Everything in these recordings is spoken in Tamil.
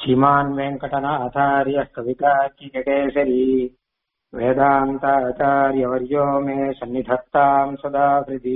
श्रीमान् वेङ्कटनाथार्यः कविताचिकेसरी वेदान्ताचार्यवर्यो मे सन्निधत्ताम् सदा हृदि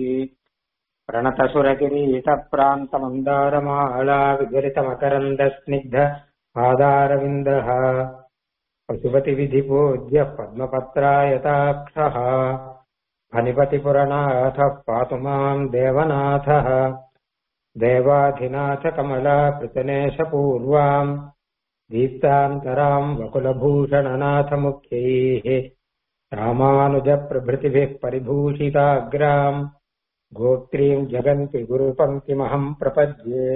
प्रणतसुरकिरीटप्रान्तमन्दारमाला विगलितमकरन्दस्निग्ध पादारविन्दः पशुपतिविधिपूज्य पद्मपत्रायताक्षः फणिपतिपुरनाथः पातु माम् देवनाथः देवाधिनाथकमला पृतनेशपूर्वाम् दीप्तान्तराम् वकुलभूषणनाथमुख्यैः रामानुजप्रभृतिभिः परिभूषिताग्राम् गोत्रीम् जगन्ति குருபங்கிமகம் பிரபத்யே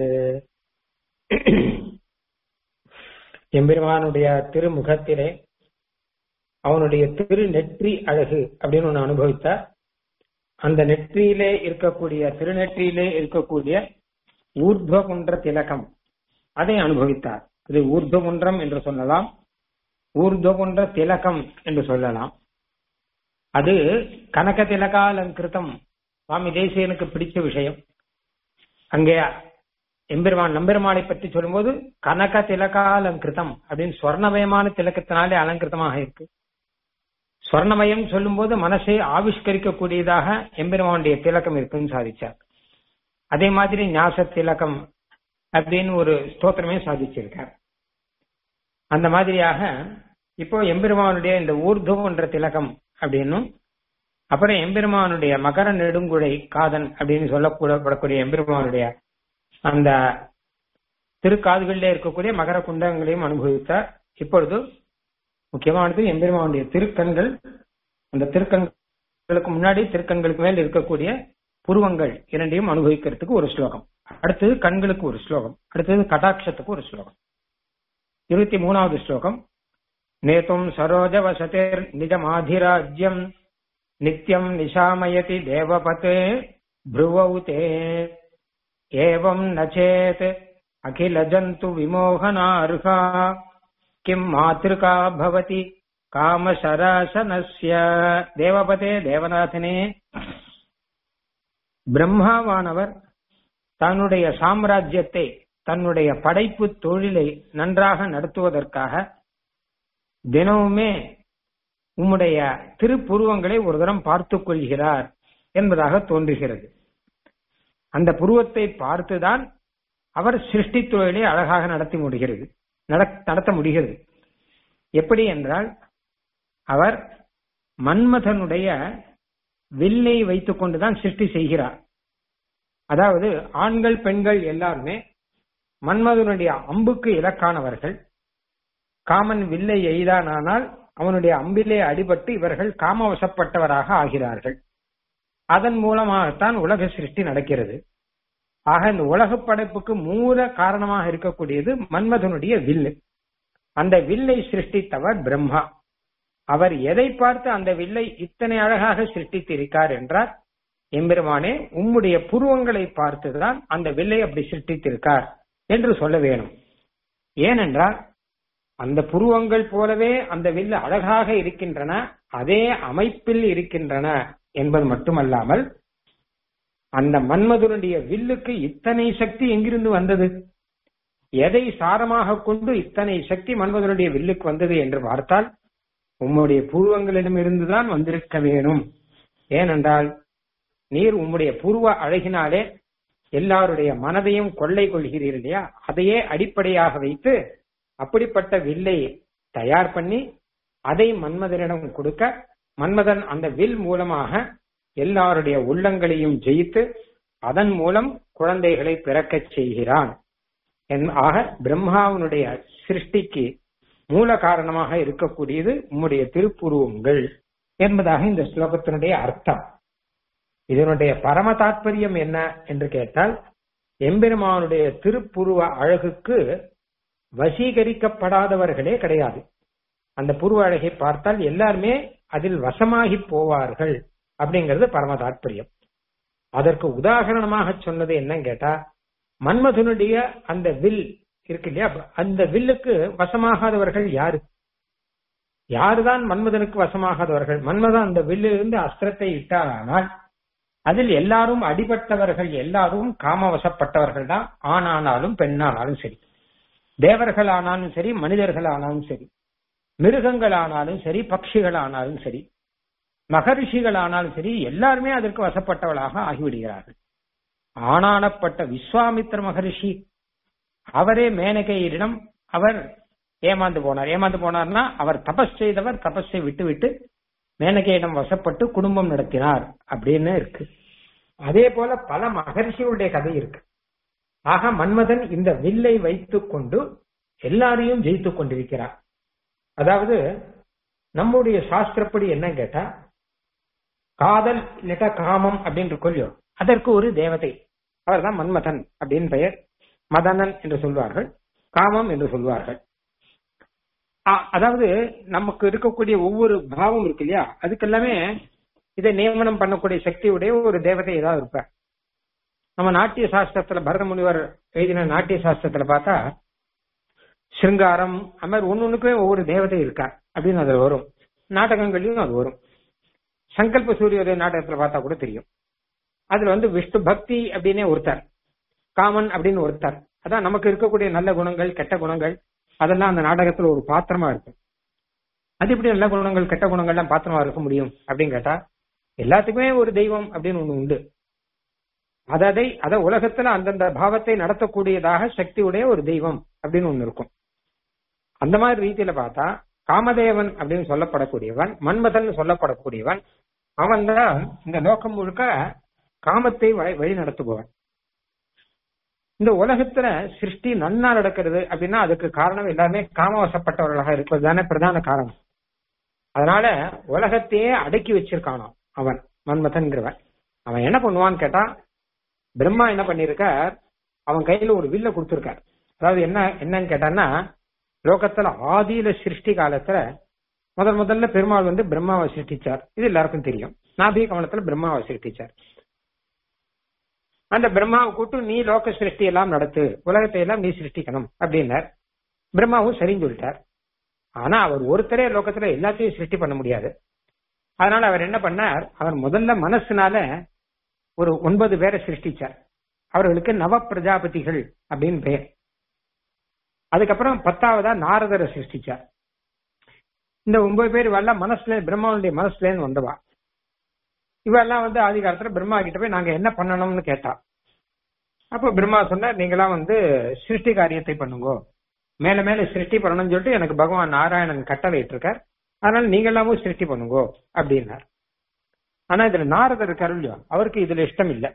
எம்பெருமானுடைய திருமுகத்திலே அவனுடைய திரு நெற்றி அழகு அப்படின்னு ஒண்ணு அனுபவித்தார் அந்த நெற்றியிலே இருக்கக்கூடிய திருநெற்றியிலே இருக்கக்கூடிய ஊர்துவகுன்ற திலகம் அதை அனுபவித்தார் இது ஊர்துவகுன்றம் என்று சொல்லலாம் ஊர்துவகுன்ற திலகம் என்று சொல்லலாம் அது கனக திலகாலங்கிருத்தம் சுவாமி தேசியனுக்கு பிடிச்ச விஷயம் அங்கே எம்பெருமான் நம்பெருமானை பற்றி சொல்லும்போது கனக திலகாலங்கிருத்தம் அப்படின்னு சொர்ணமயமான திலக்கத்தினாலே அலங்கிருத்தமாக இருக்கு சொர்ணமயம் சொல்லும்போது மனசை ஆவிஷ்கரிக்கக்கூடியதாக எம்பெருமானுடைய திலக்கம் இருக்குன்னு சாதிச்சார் அதே மாதிரி ஞாச திலகம் அப்படின்னு ஒரு ஸ்தோத்திரமே சாதிச்சிருக்கார் அந்த மாதிரியாக இப்போ எம்பெருமானுடைய இந்த ஊர்துவன்ற திலகம் அப்படின்னும் அப்புறம் எம்பெருமானுடைய மகர நெடுங்குழை காதன் அப்படின்னு சொல்லக்கூடப்படக்கூடிய எம்பெருமானுடைய அந்த திருக்காதுகளிலே இருக்கக்கூடிய மகர குண்டங்களையும் அனுபவித்தார் இப்பொழுது முக்கியமானது எம்பெருமானுடைய திருக்கண்கள் அந்த திருக்கண்களுக்கு முன்னாடி திருக்கண்களுக்கு மேல் இருக்கக்கூடிய புருவங்கள் இரண்டையும் அனுபவிக்கிறதுக்கு ஒரு ஸ்லோகம் அடுத்தது கண்களுக்கு ஒரு ஸ்லோகம் அடுத்தது கடாட்சத்துக்கு ஒரு ஸ்லோகம் இருபத்தி மூணாவது ஸ்லோகம் நேத்தும் சரோஜ வசதிர் நிஜமாதிராஜ்யம் நித்யம் நிஷாமயதி தேவபதே ப்ருவௌ தே ஏவம் நச்சேத் அகில ஜந்து விமோகனார்ஹா கிம் மாத்திருக்கா பவதி காமசராசனஸ்ய தேவபதே தேவநாதனே பிரம்மாவானவர் தன்னுடைய சாம்ராஜ்யத்தை தன்னுடைய படைப்பு தொழிலை நன்றாக நடத்துவதற்காக தினமுமே உம்முடைய திருப்புருவங்களை ஒரு தரம் பார்த்துக் கொள்கிறார் என்பதாக தோன்றுகிறது அந்த புருவத்தை பார்த்துதான் அவர் சிருஷ்டி தொழிலை அழகாக நடத்தி முடிகிறது நடத்த முடிகிறது எப்படி என்றால் அவர் மன்மதனுடைய வில்லை வைத்துக் கொண்டுதான் சிருஷ்டி செய்கிறார் அதாவது ஆண்கள் பெண்கள் எல்லாருமே மன்மதனுடைய அம்புக்கு இலக்கானவர்கள் காமன் வில்லை எய்தானால் அவனுடைய அம்பிலே அடிபட்டு இவர்கள் காமவசப்பட்டவராக ஆகிறார்கள் அதன் மூலமாகத்தான் உலக சிருஷ்டி நடக்கிறது ஆக இந்த உலக படைப்புக்கு மூல காரணமாக இருக்கக்கூடியது மன்மதனுடைய வில்லு அந்த வில்லை சிருஷ்டித்தவர் பிரம்மா அவர் எதை பார்த்து அந்த வில்லை இத்தனை அழகாக சிருஷ்டித்திருக்கார் என்றார் எம்பெருமானே உம்முடைய புருவங்களை பார்த்துதான் அந்த வில்லை அப்படி சிருஷ்டித்திருக்கார் என்று சொல்ல வேணும் ஏனென்றால் அந்த புருவங்கள் போலவே அந்த வில்லு அழகாக இருக்கின்றன அதே அமைப்பில் இருக்கின்றன என்பது மட்டுமல்லாமல் அந்த மன்மதுனுடைய வில்லுக்கு இத்தனை சக்தி எங்கிருந்து வந்தது எதை சாரமாக கொண்டு இத்தனை சக்தி மன்மதனுடைய வில்லுக்கு வந்தது என்று பார்த்தால் உம்முடைய பூர்வங்களிடம் இருந்துதான் வந்திருக்க வேணும் ஏனென்றால் நீர் உம்முடைய பூர்வ அழகினாலே எல்லாருடைய மனதையும் கொள்ளை கொள்கிறீர் இல்லையா அதையே அடிப்படையாக வைத்து அப்படிப்பட்ட வில்லை தயார் பண்ணி அதை மன்மதனிடம் கொடுக்க மன்மதன் அந்த வில் மூலமாக எல்லாருடைய உள்ளங்களையும் ஜெயித்து அதன் மூலம் குழந்தைகளை பிறக்கச் செய்கிறான் ஆக பிரம்மாவனுடைய சிருஷ்டிக்கு மூல காரணமாக இருக்கக்கூடியது உம்முடைய திருப்புருவங்கள் என்பதாக இந்த ஸ்லோகத்தினுடைய அர்த்தம் இதனுடைய பரம தாற்பயம் என்ன என்று கேட்டால் எம்பெருமானுடைய திருப்புருவ அழகுக்கு வசீகரிக்கப்படாதவர்களே கிடையாது அந்த புருவ அழகை பார்த்தால் எல்லாருமே அதில் வசமாகி போவார்கள் அப்படிங்கிறது பரம தாற்பயம் அதற்கு உதாகரணமாக சொன்னது என்னன்னு கேட்டா மன்மதனுடைய அந்த வில் இருக்கு இல்லையா அந்த வில்லுக்கு வசமாகாதவர்கள் யாரு யாருதான் மன்மதனுக்கு வசமாகாதவர்கள் மன்மதன் அந்த வில்லிலிருந்து அஸ்திரத்தை இட்டாரானால் அதில் எல்லாரும் அடிபட்டவர்கள் எல்லாரும் காமவசப்பட்டவர்கள் தான் ஆணானாலும் பெண்ணானாலும் சரி தேவர்கள் ஆனாலும் சரி மனிதர்கள் ஆனாலும் சரி மிருகங்கள் ஆனாலும் சரி பட்சிகள் ஆனாலும் சரி மகரிஷிகள் ஆனாலும் சரி எல்லாருமே அதற்கு வசப்பட்டவளாக ஆகிவிடுகிறார்கள் ஆனானப்பட்ட விஸ்வாமித்திர மகரிஷி அவரே மேனகையரிடம் அவர் ஏமாந்து போனார் ஏமாந்து போனார்னா அவர் தபஸ் செய்தவர் தபஸை விட்டு விட்டு மேனகையிடம் வசப்பட்டு குடும்பம் நடத்தினார் அப்படின்னு இருக்கு அதே போல பல மகரிஷிகளுடைய கதை இருக்கு ஆக மன்மதன் இந்த வில்லை வைத்துக் கொண்டு எல்லாரையும் ஜெயித்துக் கொண்டிருக்கிறார் அதாவது நம்முடைய சாஸ்திரப்படி என்ன கேட்டா காதல் இல்லட்டா காமம் அப்படின்னு கொள்ளியோ அதற்கு ஒரு தேவதை அவர்தான் மன்மதன் அப்படின்னு பெயர் மதனன் என்று சொல்வார்கள் காமம் என்று சொல்வார்கள் அதாவது நமக்கு இருக்கக்கூடிய ஒவ்வொரு பாவம் இருக்கு இல்லையா அதுக்கெல்லாமே இதை நியமனம் பண்ணக்கூடிய சக்தியுடைய ஒரு தேவதை ஏதாவது இருப்பார் நம்ம நாட்டிய சாஸ்திரத்துல பரத முனிவர் எழுதின நாட்டிய சாஸ்திரத்துல பார்த்தா சிருங்காரம் அது மாதிரி ஒன்னு ஒண்ணுக்குமே ஒவ்வொரு தேவதை இருக்கா அப்படின்னு அதுல வரும் நாடகங்கள்லயும் அது வரும் சங்கல்ப சூரியோதய நாடகத்துல பார்த்தா கூட தெரியும் அதுல வந்து விஷ்ணு பக்தி அப்படின்னே ஒருத்தர் காமன் அப்படின்னு ஒருத்தர் அதான் நமக்கு இருக்கக்கூடிய நல்ல குணங்கள் கெட்ட குணங்கள் அதெல்லாம் அந்த நாடகத்துல ஒரு பாத்திரமா இருக்கும் அது எப்படி நல்ல குணங்கள் கெட்ட குணங்கள்லாம் பாத்திரமா இருக்க முடியும் அப்படின்னு கேட்டா எல்லாத்துக்குமே ஒரு தெய்வம் அப்படின்னு ஒண்ணு உண்டு அதை அத உலகத்துல அந்தந்த பாவத்தை நடத்தக்கூடியதாக சக்தியுடைய ஒரு தெய்வம் அப்படின்னு ஒண்ணு இருக்கும் அந்த மாதிரி ரீதியில பார்த்தா காமதேவன் அப்படின்னு சொல்லப்படக்கூடியவன் மன்மதன் சொல்லப்படக்கூடியவன் அவன் தான் இந்த லோகம் முழுக்க காமத்தை வழி நடத்துபவன் இந்த உலகத்துல சிருஷ்டி நன்னா நடக்கிறது அப்படின்னா அதுக்கு காரணம் எல்லாருமே காமவசப்பட்டவர்களாக இருப்பது தானே பிரதான காரணம் அதனால உலகத்தையே அடக்கி வச்சிருக்கானோ அவன் மன்மதன்கிறவன் அவன் என்ன பண்ணுவான்னு கேட்டா பிரம்மா என்ன பண்ணிருக்கார் அவன் கையில ஒரு வில்ல கொடுத்திருக்கார் அதாவது என்ன என்னன்னு கேட்டான்னா லோகத்துல ஆதியில சிருஷ்டி காலத்துல முதல் முதல்ல பெருமாள் வந்து பிரம்மாவை சிருஷ்டிச்சார் இது எல்லாருக்கும் தெரியும் நாபிக கவனத்துல பிரம்மாவை சிருஷ்டிச்சார் அந்த பிரம்மாவை கூட்டு நீ லோக சிருஷ்டி எல்லாம் நடத்து உலகத்தை எல்லாம் நீ சிருஷ்டிக்கணும் அப்படின்னார் பிரம்மாவும் சரின்னு சொல்லிட்டார் ஆனா அவர் ஒருத்தரே லோகத்துல எல்லாத்தையும் சிருஷ்டி பண்ண முடியாது அதனால அவர் என்ன பண்ணார் அவர் முதல்ல மனசுனால ஒரு ஒன்பது பேரை சிருஷ்டிச்சார் அவர்களுக்கு நவ பிரஜாபதிகள் அப்படின்னு பெயர் அதுக்கப்புறம் பத்தாவதா நாரதரை சிருஷ்டிச்சார் இந்த ஒன்பது பேர் இவெல்லாம் மனசுல பிரம்மாவுடைய மனசுல இருந்து வந்தவா இவெல்லாம் வந்து ஆதி காலத்துல பிரம்மா கிட்ட போய் நாங்க என்ன பண்ணணும்னு கேட்டா அப்ப பிரம்மா சொன்னார் நீங்களாம் வந்து சிருஷ்டி காரியத்தை பண்ணுங்க மேல மேல சிருஷ்டி பண்ணணும்னு சொல்லிட்டு எனக்கு பகவான் நாராயணன் கட்டளை இருக்கார் அதனால நீங்களாமும் சிருஷ்டி பண்ணுங்க அப்படின்னார் ஆனா இதுல நாரதர் இருக்காரு இல்லையோ அவருக்கு இதுல இஷ்டம் இல்ல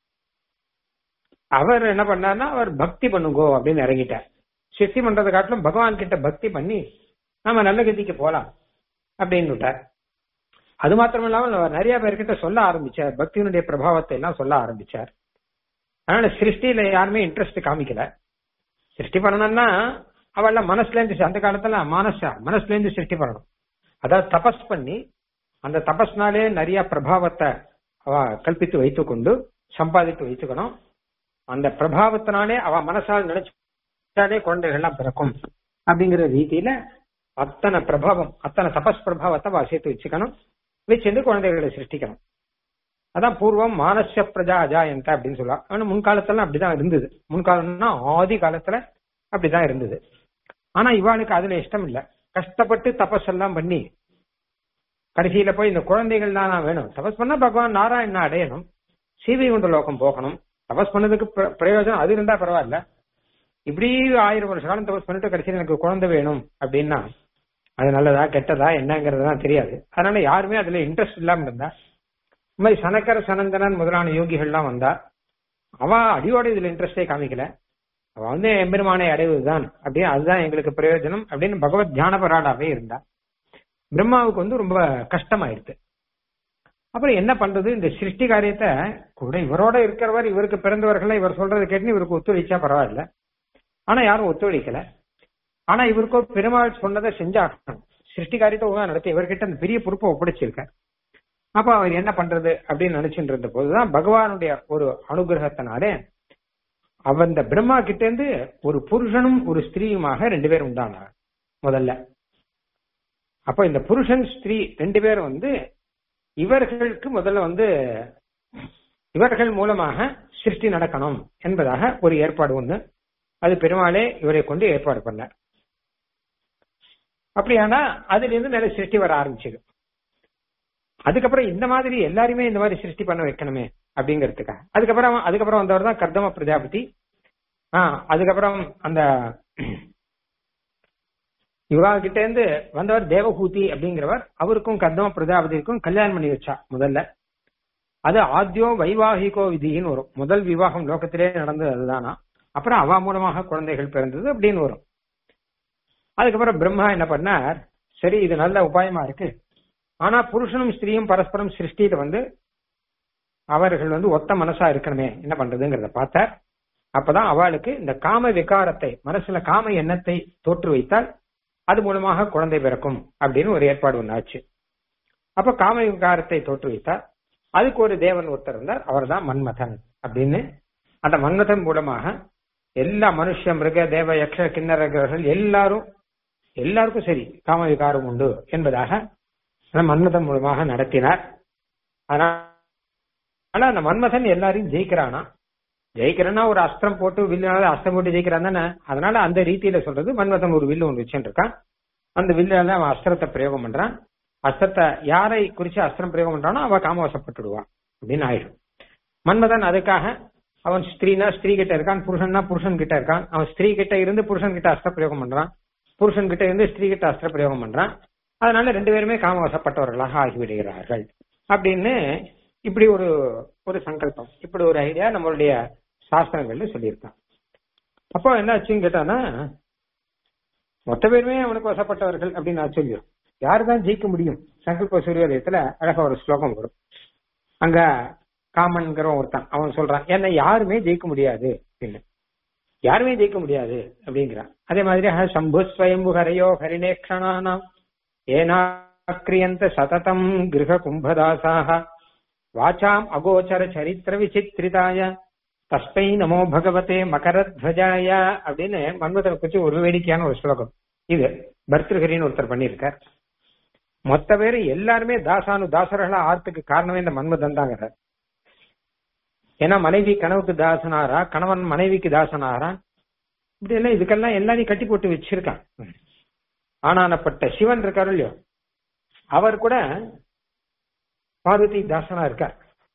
அவர் என்ன பண்ணார்னா அவர் பக்தி பண்ணுங்கோ அப்படின்னு இறங்கிட்டார் சிருஷ்டி பண்றதை காட்டிலும் பகவான் கிட்ட பக்தி பண்ணி நாம நல்ல கதிக்கு போலாம் அப்படின்னு விட்டார் அது மாத்திரம் இல்லாமல் அவர் நிறைய பேர்கிட்ட சொல்ல ஆரம்பிச்சார் பக்தியினுடைய பிரபாவத்தை எல்லாம் சொல்ல ஆரம்பிச்சார் அதனால சிருஷ்டியில யாருமே இன்ட்ரெஸ்ட் காமிக்கல சிருஷ்டி பண்ணணும்னா அவள மனசுல இருந்து அந்த காலத்துல மனசா மனசுல இருந்து சிருஷ்டி பண்ணணும் அதாவது தபஸ் பண்ணி அந்த தபஸ்னாலே நிறைய பிரபாவத்தை அவ கல்பித்து வைத்துக் கொண்டு சம்பாதித்து வைத்துக்கணும் அந்த பிரபாவத்தினாலே அவ மனசால் நினைச்சாலே குழந்தைகள்லாம் பிறக்கும் அப்படிங்கிற ரீதியில அத்தனை பிரபாவம் அத்தனை தபஸ் பிரபாவத்தை அவ சேர்த்து வச்சுக்கணும் வச்சிருந்து குழந்தைகளை சிருஷ்டிக்கணும் அதான் பூர்வம் மானச பிரஜா அஜாயந்த அப்படின்னு சொல்லுவா ஆனா முன்காலத்துல அப்படிதான் இருந்தது முன்காலம்னா ஆதி காலத்துல அப்படிதான் இருந்தது ஆனா இவாளுக்கு அதுல இஷ்டம் இல்ல கஷ்டப்பட்டு தபஸ் எல்லாம் பண்ணி கடைசியில போய் இந்த குழந்தைகள் தானா வேணும் தபஸ் பண்ணா பகவான் நாராயண அடையணும் சீவை கொண்ட லோகம் போகணும் தபஸ் பண்ணதுக்கு பிரயோஜனம் அது இருந்தா பரவாயில்ல இப்படி ஆயிரம் வருஷ காலம் தபஸ் பண்ணிட்டு கடைசியில் எனக்கு குழந்தை வேணும் அப்படின்னா அது நல்லதா கெட்டதா என்னங்கிறதுலாம் தெரியாது அதனால யாருமே அதுல இன்ட்ரெஸ்ட் இல்லாம இருந்தா இந்த மாதிரி சனக்கர சனந்தனன் முதலான யோகிகள்லாம் வந்தா அவ அடியோட இதுல இன்ட்ரெஸ்டே காமிக்கல அவ வந்து எம்பெருமானை அடைவதுதான் அப்படியே அதுதான் எங்களுக்கு பிரயோஜனம் அப்படின்னு பகவத் தியானபராடாவே இருந்தா பிரம்மாவுக்கு வந்து ரொம்ப கஷ்டமாயிடுது அப்புறம் என்ன பண்றது இந்த சிருஷ்டி காரியத்தை கூட இவரோட இருக்கிறவர் இவருக்கு பிறந்தவர்களை இவர் சொல்றது கேட்டு இவருக்கு ஒத்துழைச்சா பரவாயில்ல ஆனா யாரும் ஒத்துழைக்கல ஆனா இவருக்கோ பெருமாள் சொன்னதை செஞ்சாகணும் சிருஷ்டி காரியத்தை ஒழுங்கா நடத்தி இவர்கிட்ட அந்த பெரிய பொறுப்பை ஒப்படைச்சிருக்கார் அப்ப அவர் என்ன பண்றது அப்படின்னு நினைச்சுட்டு இருந்த போதுதான் பகவானுடைய ஒரு அனுகிரகத்தினாலே அவன் இந்த பிரம்மா கிட்ட இருந்து ஒரு புருஷனும் ஒரு ஸ்திரீயுமாக ரெண்டு பேரும் உண்டானார் முதல்ல அப்ப இந்த புருஷன் ஸ்திரீ ரெண்டு பேரும் வந்து இவர்களுக்கு முதல்ல வந்து இவர்கள் மூலமாக சிருஷ்டி நடக்கணும் என்பதாக ஒரு ஏற்பாடு ஒண்ணு அது பெருமாளே இவரை கொண்டு ஏற்பாடு பண்ணார் அப்படியானா அதுல இருந்து நிறைய சிருஷ்டி வர ஆரம்பிச்சது அதுக்கப்புறம் இந்த மாதிரி எல்லாருமே இந்த மாதிரி சிருஷ்டி பண்ண வைக்கணுமே அப்படிங்கிறதுக்காக அதுக்கப்புறம் அதுக்கப்புறம் வந்தவர் தான் கர்தம பிரஜாபதி ஆஹ் அதுக்கப்புறம் அந்த இவா கிட்ட இருந்து வந்தவர் தேவஹூதி அப்படிங்கிறவர் அவருக்கும் கர்தம பிரஜாபதிக்கும் கல்யாணம் பண்ணி வச்சா முதல்ல அது ஆத்யோ வைவாகிகோ விதின்னு வரும் முதல் விவாகம் லோகத்திலே நடந்தது அதுதானா அப்புறம் அவா மூலமாக குழந்தைகள் பிறந்தது அப்படின்னு வரும் அதுக்கப்புறம் பிரம்மா என்ன பண்ணார் சரி இது நல்ல உபாயமா இருக்கு ஆனா புருஷனும் ஸ்திரீயும் பரஸ்பரம் சிருஷ்டியில வந்து அவர்கள் வந்து ஒத்த மனசா இருக்கணுமே என்ன பண்றதுங்கிறத பார்த்தார் அப்பதான் அவளுக்கு இந்த காம விகாரத்தை மனசுல காம எண்ணத்தை தோற்று வைத்தால் அது மூலமாக குழந்தை பிறக்கும் அப்படின்னு ஒரு ஏற்பாடு ஒண்ணு ஆச்சு அப்ப காம விகாரத்தை தோற்று வைத்தார் அதுக்கு ஒரு தேவன் ஒருத்தர் இருந்தார் அவர் தான் மன்மதன் அப்படின்னு அந்த மன்மதன் மூலமாக எல்லா மனுஷ மிருக தேவ யக்ஷ கிண்ணறர்கள் எல்லாரும் எல்லாருக்கும் சரி காம விகாரம் உண்டு என்பதாக அந்த மன்மதன் மூலமாக நடத்தினார் அதனால அந்த மன்மதன் எல்லாரையும் ஜெயிக்கிறானா ஜெயிக்கிறன்னா ஒரு அஸ்திரம் போட்டு வில்லுனால அஸ்திரம் போட்டு ஜெயிக்கிறான் தானே அதனால அந்த ரீதியில சொல்றது மன்மதன் ஒரு வில்லு ஒன்று வச்சுட்டு இருக்கான் அந்த வில்லால அவன் அஸ்திரத்தை பிரயோகம் பண்றான் அஸ்திரத்தை யாரை குறிச்சு அஸ்திரம் பிரயோகம் பண்றானோ அவ காமவசப்பட்டுடுவான் அப்படின்னு ஆயிடும் மன்மதன் அதுக்காக அவன் ஸ்திரீனா ஸ்திரீ கிட்ட இருக்கான் புருஷன்னா புருஷன் கிட்ட இருக்கான் அவன் ஸ்திரீ கிட்ட இருந்து புருஷன் கிட்ட அஸ்திர பிரயோகம் பண்றான் புருஷன் கிட்ட இருந்து ஸ்திரீ கிட்ட அஸ்திர பிரயோகம் பண்றான் அதனால ரெண்டு பேருமே காமவசப்பட்டவர்களாக ஆகிவிடுகிறார்கள் அப்படின்னு இப்படி ஒரு ஒரு சங்கல்பம் இப்படி ஒரு ஐடியா நம்மளுடைய சாஸ்திரங்கள்ல சொல்லியிருக்கான் அப்போ என்ன ஆச்சுன்னு கேட்டானா மொத்த பேருமே அவனுக்கு வசப்பட்டவர்கள் அப்படின்னு நான் சொல்லியும் யாருதான் ஜெயிக்க முடியும் சங்கல்ப சூரியோதயத்துல அழகா ஒரு ஸ்லோகம் வரும் அங்க காமன்கிற ஒருத்தன் அவன் சொல்றான் என்ன யாருமே ஜெயிக்க முடியாது அப்படின்னு யாருமே ஜெயிக்க முடியாது அப்படிங்கிறான் அதே மாதிரி சம்பு ஸ்வயம்பு ஹரையோ ஹரிணேக்ஷணானாம் ஏனாக்கிரியந்த சததம் கிரக கும்பதாசாக வாச்சாம் அகோச்சர சரித்திர விசித்திரிதாய தஸ்மை நமோ பகவதே மகரத்வஜாய அப்படின்னு மன்மதனை குறிச்சு ஒரு வேடிக்கையான ஒரு ஸ்லோகம் இது பர்திருஹரின்னு ஒருத்தர் பண்ணியிருக்கார் மொத்த பேரு எல்லாருமே தாசானு தாசர்களா ஆர்த்துக்கு காரணமே இந்த மன்மதன் தாங்கிறார் ஏன்னா மனைவி கனவுக்கு தாசனாரா கணவன் மனைவிக்கு தாசனாரா இப்படி எல்லாம் இதுக்கெல்லாம் எல்லாரையும் கட்டி போட்டு வச்சிருக்கான் ஆனானப்பட்ட சிவன் இருக்காரு இல்லையோ அவர் கூட பார்வதி தாசனா இருக்கார்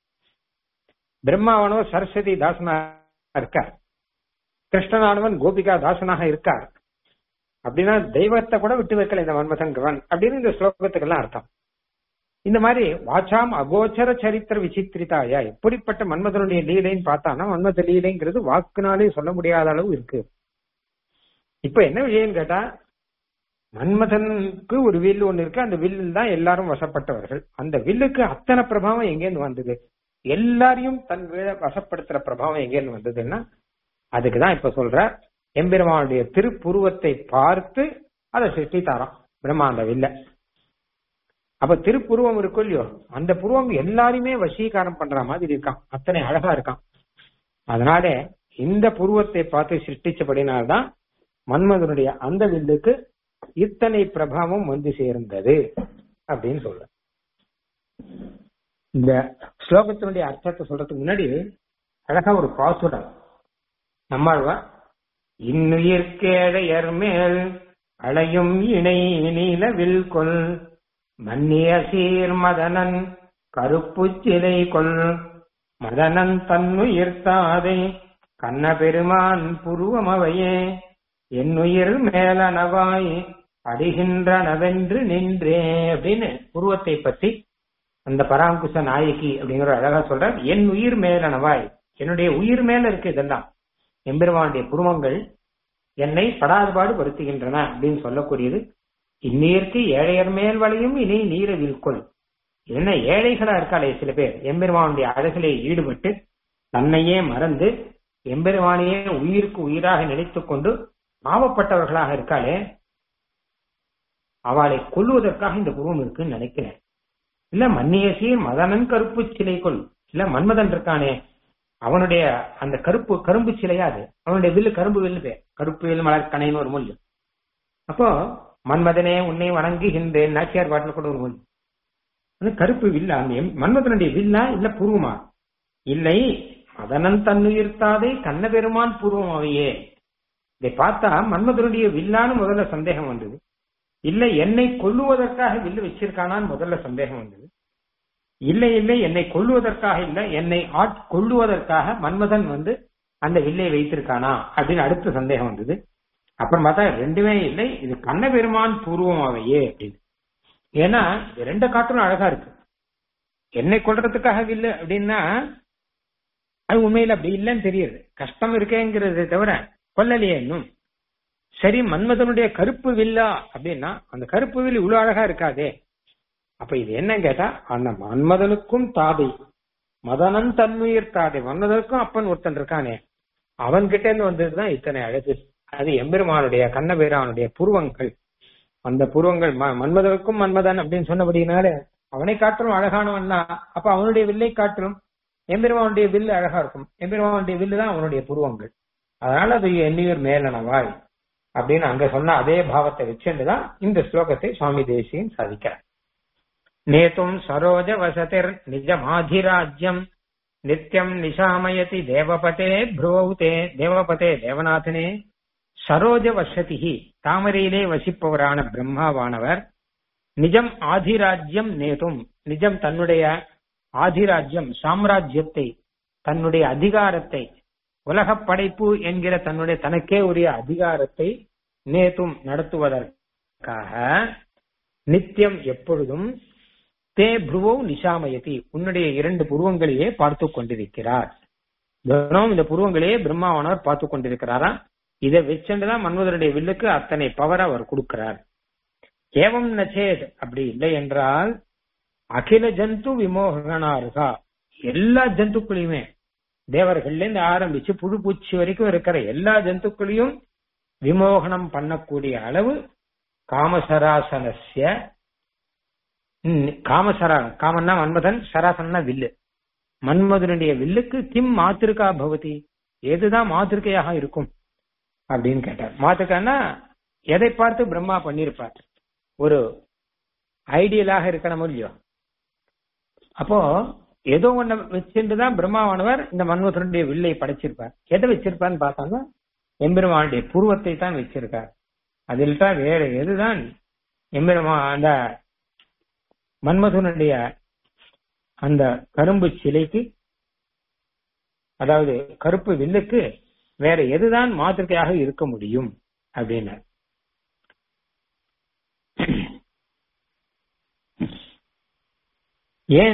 பிரம்மாவனோ சரஸ்வதி தாசனா இருக்கார் கிருஷ்ணனானவன் கோபிகா தாசனாக இருக்கார் அப்படின்னா தெய்வத்தை கூட விட்டு வைக்கல இந்த மன்மதன்கிறவன் அப்படின்னு இந்த ஸ்லோகத்துக்கெல்லாம் அர்த்தம் இந்த மாதிரி வாச்சாம் அகோச்சர சரித்திர விசித்திரிதாயா எப்படிப்பட்ட மன்மதனுடைய லீலைன்னு பார்த்தானா மன்மத லீலைங்கிறது வாக்குனாலே சொல்ல முடியாத அளவு இருக்கு இப்ப என்ன விஷயம் கேட்டா மன்மதனுக்கு ஒரு வில்லு ஒண்ணு இருக்கு அந்த வில்லில் தான் எல்லாரும் வசப்பட்டவர்கள் அந்த வில்லுக்கு அத்தனை பிரபாவம் எங்கேருந்து வந்தது எல்லாரையும் தன் வீழ வசப்படுத்துற பிரபாவம் எங்கேருந்து வந்ததுன்னா அதுக்குதான் இப்ப சொல்ற எம்பெருமானுடைய திருப்புருவத்தை பார்த்து அதை சிருஷ்டித்தாராம் பிரம்மாண்ட வில்ல அப்ப திருப்புருவம் இருக்கும் இல்லையோ அந்த புருவம் எல்லாருமே வசீகாரம் பண்ற மாதிரி இருக்கான் அத்தனை அழகா இருக்கான் அதனால இந்த புருவத்தை பார்த்து சிருஷ்டிச்சபடினால்தான் மன்மதனுடைய அந்த வில்லுக்கு இத்தனை பிரபாவம் வந்து சேர்ந்தது அப்படின்னு சொல்ற இந்த ஸ்லோகத்தினுடைய அர்த்தத்தை சொல்றதுக்கு முன்னாடி அழகா ஒரு பாசுரம் நம்மாழ்வா இன்னுயிர்கேழையர் மேல் அலையும் இணை நீலவில் கொல் மன்னிய சீர் மதனன் கருப்பு சிலை கொல் மதனன் தன்னுயிர்த்தாதை கண்ண பெருமான் புருவமவையே என்னுயிர் மேலனவாய் அடிகின்றனவென்று நின்றே அப்படின்னு புருவத்தை பத்தி அந்த பராங்குச நாயகி அப்படிங்கிற அழகா சொல்ற என் உயிர் மேலனவாய் என்னுடைய உயிர் மேல இருக்கு இதெல்லாம் எம்பெருமானுடைய புருவங்கள் என்னை படாதுபாடு படுத்துகின்றன அப்படின்னு சொல்லக்கூடியது இந்நீருக்கு ஏழையர் மேல் வளையும் இனி நீர வில்கொள் என்ன ஏழைகளா இருக்காளே சில பேர் எம்பெருமானுடைய அழகிலே ஈடுபட்டு தன்னையே மறந்து எம்பெருமானையே உயிருக்கு உயிராக நினைத்துக் கொண்டு பாவப்பட்டவர்களாக இருக்காளே அவளை கொல்லுவதற்காக இந்த புருவம் இருக்குன்னு நினைக்கிறேன் இல்ல மன்னிய சீர் மதனன் கருப்பு சிலை கொள் இல்ல மன்மதன் இருக்கானே அவனுடைய அந்த கருப்பு கரும்பு சிலையா அது அவனுடைய வில்லு கரும்பு வில்லு பேர் கருப்பு வில் மலர் கணைன்னு ஒரு மொழி அப்போ மன்மதனே உன்னை வணங்குகின்றேன் நாச்சியார் பாட்டில் கூட ஒரு மொழி அது கருப்பு வில்லா அந்த எம்- மன்மதனுடைய வில்லா இல்ல பூர்வமா இல்லை மதனன் தன்னுயிர்த்தாதே கண்ண பெருமான் பூர்வம் அவையே இதை பார்த்தா மன்மதனுடைய வில்லான்னு முதல்ல சந்தேகம் வந்தது இல்ல என்னை கொல்லுவதற்காக வில்லு வச்சிருக்கானான்னு முதல்ல சந்தேகம் வந்தது இல்லை இல்லை என்னை கொல்லுவதற்காக இல்ல என்னை ஆட்கொள்ளுவதற்காக மன்மதன் வந்து அந்த வில்லை வைத்திருக்கானா அப்படின்னு அடுத்த சந்தேகம் வந்தது அப்புறம் பார்த்தா ரெண்டுமே இல்லை இது கண்ண பெருமான் பூர்வமாவையே அப்படின்னு ஏன்னா இது ரெண்டு காற்றும் அழகா இருக்கு என்னை கொல்றதுக்காக வில்லு அப்படின்னா அது உண்மையில அப்படி இல்லைன்னு தெரியுது கஷ்டம் இருக்கேங்கிறதை தவிர கொல்லலையே இன்னும் சரி மன்மதனுடைய கருப்பு வில்லா அப்படின்னா அந்த கருப்பு வில் இவ்வளவு அழகா இருக்காதே அப்ப இது என்ன கேட்டா அந்த மன்மதனுக்கும் தாதை மதனன் தன்னுயிர் தாதை மன்மதனுக்கும் அப்பன் ஒருத்தன் இருக்கானே அவன் கிட்ட இருந்து வந்ததுதான் இத்தனை அழகு அது எம்பெருமானுடைய கண்ணபேரானுடைய புருவங்கள் அந்த புருவங்கள் ம- மன்மதனுக்கும் மன்மதன் அப்படின்னு சொன்னபடினால அவனை காட்டிலும் அழகானவன் தான் அப்ப அவனுடைய வில்லை காட்டிலும் எம்பெருமானுடைய வில்லு அழகா இருக்கும் எம்பெருமானுடைய வில்லு தான் அவனுடைய புருவங்கள் அதனால அது எண்ணியூர் மேலனவாய் அப்படின்னு அங்க சொன்ன அதே பாவத்தை வச்சுட்டுதான் இந்த ஸ்லோகத்தை சுவாமி தேசியன் சாதிக்கிறார் நேத்தும் சரோஜ வசதிர் நிஜமாதிராஜ்யம் நித்யம் நிஷாமயதி தேவபதே ப்ருவௌதே தேவபதே தேவநாதனே சரோஜ வசதிஹி தாமரையிலே வசிப்பவரான பிரம்மாவானவர் நிஜம் ஆதிராஜ்யம் நேதும் நிஜம் தன்னுடைய ஆதிராஜ்யம் சாம்ராஜ்யத்தை தன்னுடைய அதிகாரத்தை உலகப் படைப்பு என்கிற தன்னுடைய தனக்கே உரிய அதிகாரத்தை நேத்தும் நடத்துவதற்காக நித்தியம் எப்பொழுதும் தே புருவோ நிஷாமயதி உன்னுடைய இரண்டு புருவங்களையே பார்த்து கொண்டிருக்கிறார் தினம் இந்த புருவங்களையே பிரம்மாவானவர் பார்த்து கொண்டிருக்கிறாராம் இதை வச்சுட்டுதான் மன்மதனுடைய வில்லுக்கு அத்தனை பவர் அவர் கொடுக்கிறார் ஏவம் நச்சேத் அப்படி இல்லை என்றால் அகில ஜந்து விமோகனாருகா எல்லா ஜந்துக்களையுமே தேவர்கள்ல இருந்து ஆரம்பிச்சு புழு பூச்சி வரைக்கும் இருக்கிற எல்லா ஜந்துக்களையும் விமோகனம் பண்ணக்கூடிய அளவு காமசராசனஸ்ய ம், காமசரா காமன்னா மன்மதன் சராசன்னா வில்லு மன்மதனுடைய வில்லுக்கு கிம் மாத்திருக்கா பவதி எதுதான் மாத்திருக்கையாக இருக்கும் அப்படின்னு கேட்டார் மாத்திருக்கான்னா எதை பார்த்து பிரம்மா பண்ணிருப்பார் ஒரு ஐடியலாக இருக்கணும் இல்லையோ அப்போ ஏதோ ஒண்ண வச்சுட்டு தான் பிரம்மாவானவர் இந்த மன்மதனுடைய வில்லை படைச்சிருப்பார் எதை வச்சிருப்பார்னு பார்த்தாங்க எம்பெருமானுடைய புருவத்தை தான் வச்சிருக்கார் அதில் தான் வேற எதுதான் எம்பெருமா அந்த மன்மதனுடைய அந்த கரும்பு சிலைக்கு அதாவது கருப்பு வில்லுக்கு வேற எதுதான் மாதிரிகையாக இருக்க முடியும் அப்படின்னு ஏன்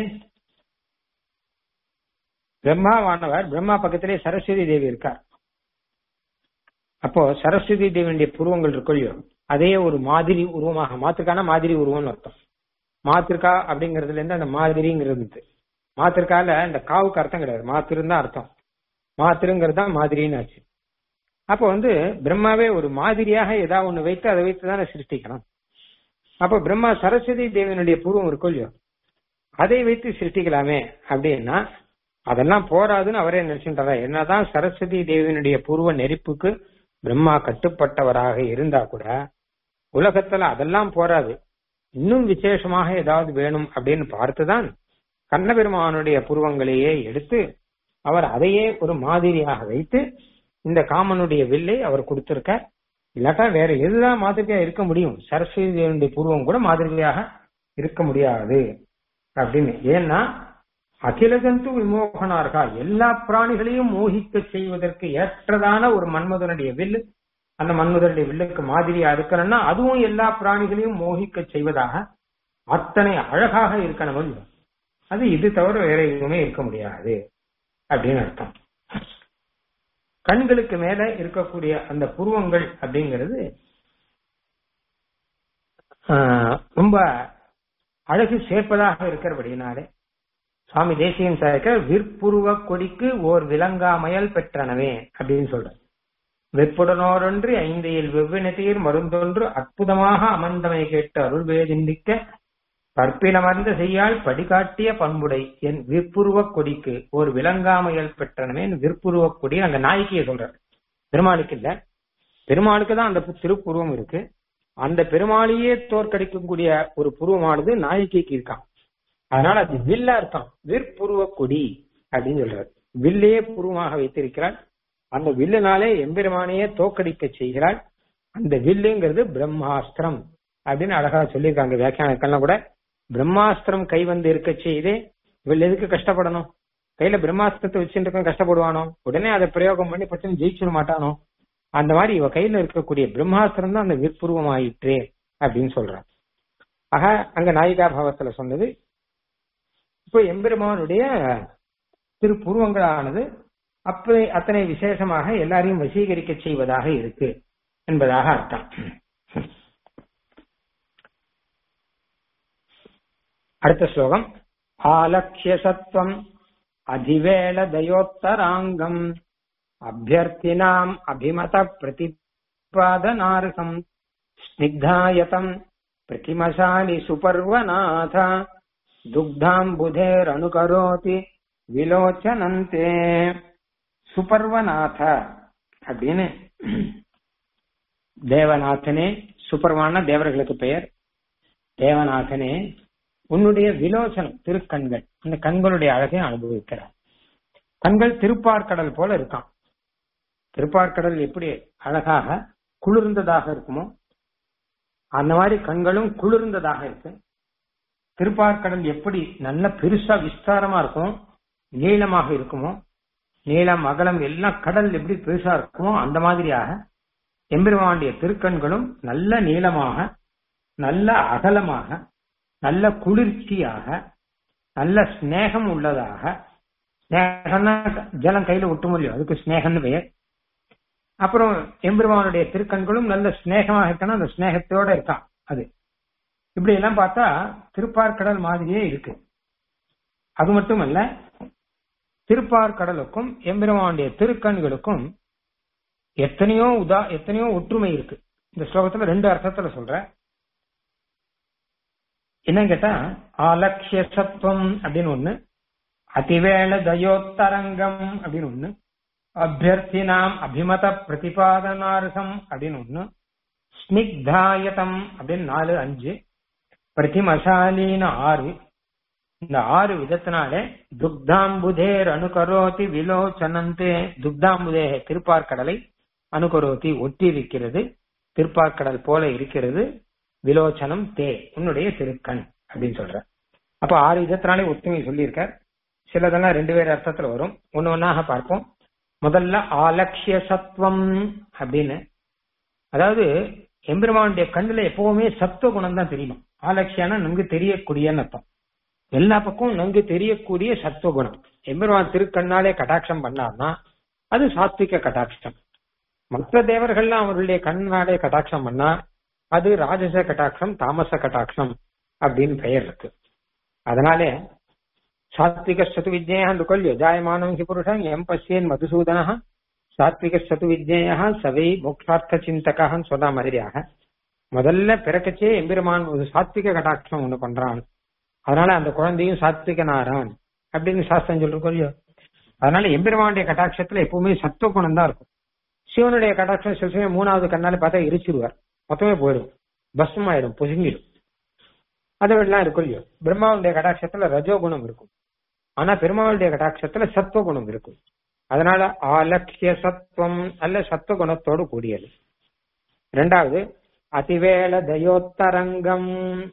பிரம்மாவானவர் பிரம்மா பக்கத்திலே சரஸ்வதி தேவி இருக்கார் அப்போ சரஸ்வதி தேவியுடைய புருவங்கள் இருக்கும் இல்லையோ அதே ஒரு மாதிரி உருவமாக மாத்திருக்கான மாதிரி உருவம்னு அர்த்தம் மாத்திருக்கா அப்படிங்கறதுல இருந்து அந்த மாதிரிங்கிறது மாத்திருக்கால இந்த காவுக்கு அர்த்தம் கிடையாது மாத்திருந்தா அர்த்தம் மாத்திருங்கிறது தான் மாதிரின்னு ஆச்சு அப்போ வந்து பிரம்மாவே ஒரு மாதிரியாக ஏதாவது ஒண்ணு வைத்து அதை வைத்து தானே சிருஷ்டிக்கணும் அப்போ பிரம்மா சரஸ்வதி தேவியினுடைய பூர்வம் இருக்கும் இல்லையோ அதை வைத்து சிருஷ்டிக்கலாமே அப்படின்னா அதெல்லாம் போராதுன்னு அவரே நினைச்சுட்டாரா என்னதான் சரஸ்வதி தேவியினுடைய பூர்வ நெருப்புக்கு பிரம்மா கட்டுப்பட்டவராக இருந்தா கூட உலகத்துல அதெல்லாம் போராது இன்னும் விசேஷமாக ஏதாவது வேணும் அப்படின்னு பார்த்துதான் கண்ணபெருமானுடைய புருவங்களையே எடுத்து அவர் அதையே ஒரு மாதிரியாக வைத்து இந்த காமனுடைய வில்லை அவர் கொடுத்திருக்க இல்லாட்டா வேற எதுதான் மாதிரியா இருக்க முடியும் சரஸ்வதி தேவனுடைய பூர்வம் கூட மாதிரியாக இருக்க முடியாது அப்படின்னு ஏன்னா அகில ஜந்து விமோகனார்களா எல்லா பிராணிகளையும் மோகிக்க செய்வதற்கு ஏற்றதான ஒரு மன்மதனுடைய வில்லு அந்த மன்மதனுடைய வில்லுக்கு மாதிரியா இருக்கணும்னா அதுவும் எல்லா பிராணிகளையும் மோகிக்க செய்வதாக அத்தனை அழகாக இருக்கணும் இல்லையா? அது இது தவிர வேற எதுவுமே இருக்க முடியாது அப்படின்னு அர்த்தம் கண்களுக்கு மேல இருக்கக்கூடிய அந்த புருவங்கள் அப்படிங்கிறது ஆஹ், ரொம்ப அழகு சேர்ப்பதாக இருக்கிறபடினாலே சுவாமி தேசியம் சேர்க்க விற்புருவ கொடிக்கு ஓர் விலங்காமயல் பெற்றனவே அப்படின்னு சொல்றார் வெப்புடனோரொன்று ஐந்தையில் வெவ்வினத்தீர் மருந்தொன்று அற்புதமாக அமர்ந்தமை கேட்டு அருள் வேதிந்திக்க பற்பினமர்ந்த செய்யால் படிகாட்டிய பண்புடை என் விற்புருவ கொடிக்கு ஒரு விலங்காமையல் பெற்றனவே விற்புருவ கொடி அங்க நாய்க்கிய சொல்றார் பெருமாளுக்கு இல்ல பெருமாளுக்கு தான் அந்த பு- திருப்புருவம் இருக்கு அந்த பெருமாளையே தோற்கடிக்கக்கூடிய ஒரு புருவமானது நாயகிக்கு இருக்கான் அதனால அது வில்ல அர்த்தம் விற்புருவ கொடி அப்படின்னு சொல்றார் வில்லையே புருவமாக வைத்திருக்கிறார் அந்த வில்லுனாலே எம்பெருமானையே தோக்கடிக்க செய்கிறாள் அந்த வில்லுங்கிறது பிரம்மாஸ்திரம் அப்படின்னு அழகா சொல்லியிருக்காங்க வியாக்கியானக்கெல்லாம் கூட பிரம்மாஸ்திரம் கை வந்து இருக்க செய்தே இவள் எதுக்கு கஷ்டப்படணும் கையில பிரம்மாஸ்திரத்தை வச்சுட்டு இருக்க கஷ்டப்படுவானோ உடனே அதை பிரயோகம் பண்ணி பட்டு ஜெயிச்சிட மாட்டானோ அந்த மாதிரி இவ கையில இருக்கக்கூடிய பிரம்மாஸ்திரம் தான் அந்த விற்புருவம் ஆயிற்றே அப்படின்னு சொல்றான் ஆக அங்க நாயிகா பாவத்துல சொன்னது இப்போ எம்பெருமானுடைய திருப்புருவங்களானது அப்படி அத்தனை விசேஷமாக எல்லாரையும் வசீகரிக்க செய்வதாக இருக்கு என்பதாக அர்த்தம் அடுத்த ஸ்லோகம் ஆலக்ஷ்ய சத்வம் அதிவேள தயோத்தராங்கம் அபியர்த்தினாம் அபிமத பிரதிபாதனார்கம் ஸ்னிக்தாயதம் பிரதிமசாலி சுபர்வநாத துக்தாம்புதேரணுகரோதி விலோச்சனந்தே சுபர்வநாத அப்படின்னு தேவநாதனே சுபர்வான தேவர்களுக்கு பெயர் தேவநாதனே உன்னுடைய விலோசனம் திருக்கண்கள் இந்த கண்களுடைய அழகை அனுபவிக்கிறார் கண்கள் திருப்பார்கடல் போல இருக்கான் திருப்பார்கடல் எப்படி அழகாக குளிர்ந்ததாக இருக்குமோ அந்த மாதிரி கண்களும் குளிர்ந்ததாக இருக்கு திருப்பார்கடல் எப்படி நல்ல பெருசா விஸ்தாரமா இருக்கும் நீளமாக இருக்குமோ நீளம் அகலம் எல்லாம் கடல் எப்படி பெருசா இருக்குமோ அந்த மாதிரியாக எம்பெருமானுடைய திருக்கண்களும் நல்ல நீளமாக நல்ல அகலமாக நல்ல குளிர்ச்சியாக நல்ல ஸ்நேகம் உள்ளதாக ஸ்நேகம்னா ஜலம் கையில விட்டு முடியும் அதுக்கு ஸ்நேகம்னு பெயர் அப்புறம் எம்பெருமானுடைய திருக்கண்களும் நல்ல ஸ்நேகமாக இருக்கணும் அந்த ஸ்நேகத்தோட இருக்கான் அது இப்படி எல்லாம் பார்த்தா திருப்பார்கடல் மாதிரியே இருக்கு அது மட்டுமல்ல திருப்பார்கடலுக்கும் எம்பெருமானுடைய திருக்கண்களுக்கும் எத்தனையோ உதா எத்தனையோ ஒற்றுமை இருக்கு இந்த ஸ்லோகத்துல ரெண்டு அர்த்தத்துல சொல்ற என்னன்னு கேட்டா ஆலக்ஷிய சத்துவம் அப்படின்னு ஒண்ணு அதிவேள தயோத்தரங்கம் அப்படின்னு ஒண்ணு அபியர்த்தினாம் அபிமத பிரதிபாதனார்கம் அப்படின்னு ஒண்ணு ஸ்னிக்தாயதம் அப்படின்னு நாலு அஞ்சு பிரதிமசாலின்னு ஆறு இந்த ஆறு விதத்தினாலே துக்தாம்புதேர் அணுகரோதி விலோச்சனந்தே துக்தாம்புதே திருப்பார்கடலை அணுகரோதி ஒட்டி இருக்கிறது திருப்பார்கடல் போல இருக்கிறது விலோச்சனம் தே உன்னுடைய திருக்கண் அப்படின்னு சொல்ற அப்ப ஆறு விதத்தினாலே ஒத்துமை சொல்லியிருக்கார் சிலதெல்லாம் ரெண்டு பேர் அர்த்தத்துல வரும் ஒன்னு ஒன்னாக பார்ப்போம் முதல்ல ஆலக்ஷிய சத்துவம் அப்படின்னு அதாவது எம்பெருமானுடைய கண்ணுல எப்பவுமே சத்துவ குணம் தான் தெரியுமா ஆலக்ஷியானா நன்கு தெரியக்கூடியன்னு அர்த்தம் எல்லா பக்கமும் நன்கு தெரியக்கூடிய சத்துவ குணம் எம்பெருமான் திருக்கண்ணாலே கட்டாட்சம் பண்ணார்னா அது சாத்விக கட்டாட்சம் மற்ற தேவர்கள்லாம் அவர்களுடைய கண்ணாலே கட்டாட்சம் பண்ணா அது ராஜச கட்டாட்சம் தாமச கட்டாட்சம் அப்படின்னு பெயர் இருக்கு அதனாலே சாத்விக சத்து விஜயா கொல்யோ ஜாயமானம் ஹி புருஷன் எம் பசியன் மதுசூதனா சாத்விக சத்து விஜயா சவை மோக்ஷார்த்த சிந்தகான்னு சொன்ன மாதிரியாக முதல்ல பிறக்கச்சே எம்பெருமான் ஒரு சாத்விக கட்டாட்சம் ஒண்ணு பண்றான் அதனால அந்த குழந்தையும் சாத்விகனாரான் அப்படின்னு சாஸ்திரம் சொல்லிருக்கோம் இல்லையோ அதனால எம்பெருமானுடைய கட்டாட்சத்துல எப்பவுமே சத்துவ குணம் தான் இருக்கும் சிவனுடைய கட்டாட்சம் சில சமயம் மூணாவது கண்ணால பார்த்தா எரிச்சிருவார் மொத்தமே போயிடும் பஸ்மம் ஆயிடும் பொசுங்கிடும் அதெல்லாம் இருக்கும் இல்லையோ பிரம்மாவுடைய கட்டாட்சத்துல ரஜோகுணம் இருக்கும் ஆனா பெருமாளுடைய கட்டாட்சத்துல சத்துவ குணம் இருக்கும் அதனால ஆலட்சிய சத்துவம் அல்ல சத்துவ குணத்தோடு கூடியது ரெண்டாவது அதிவேள தயோத்தரங்கம்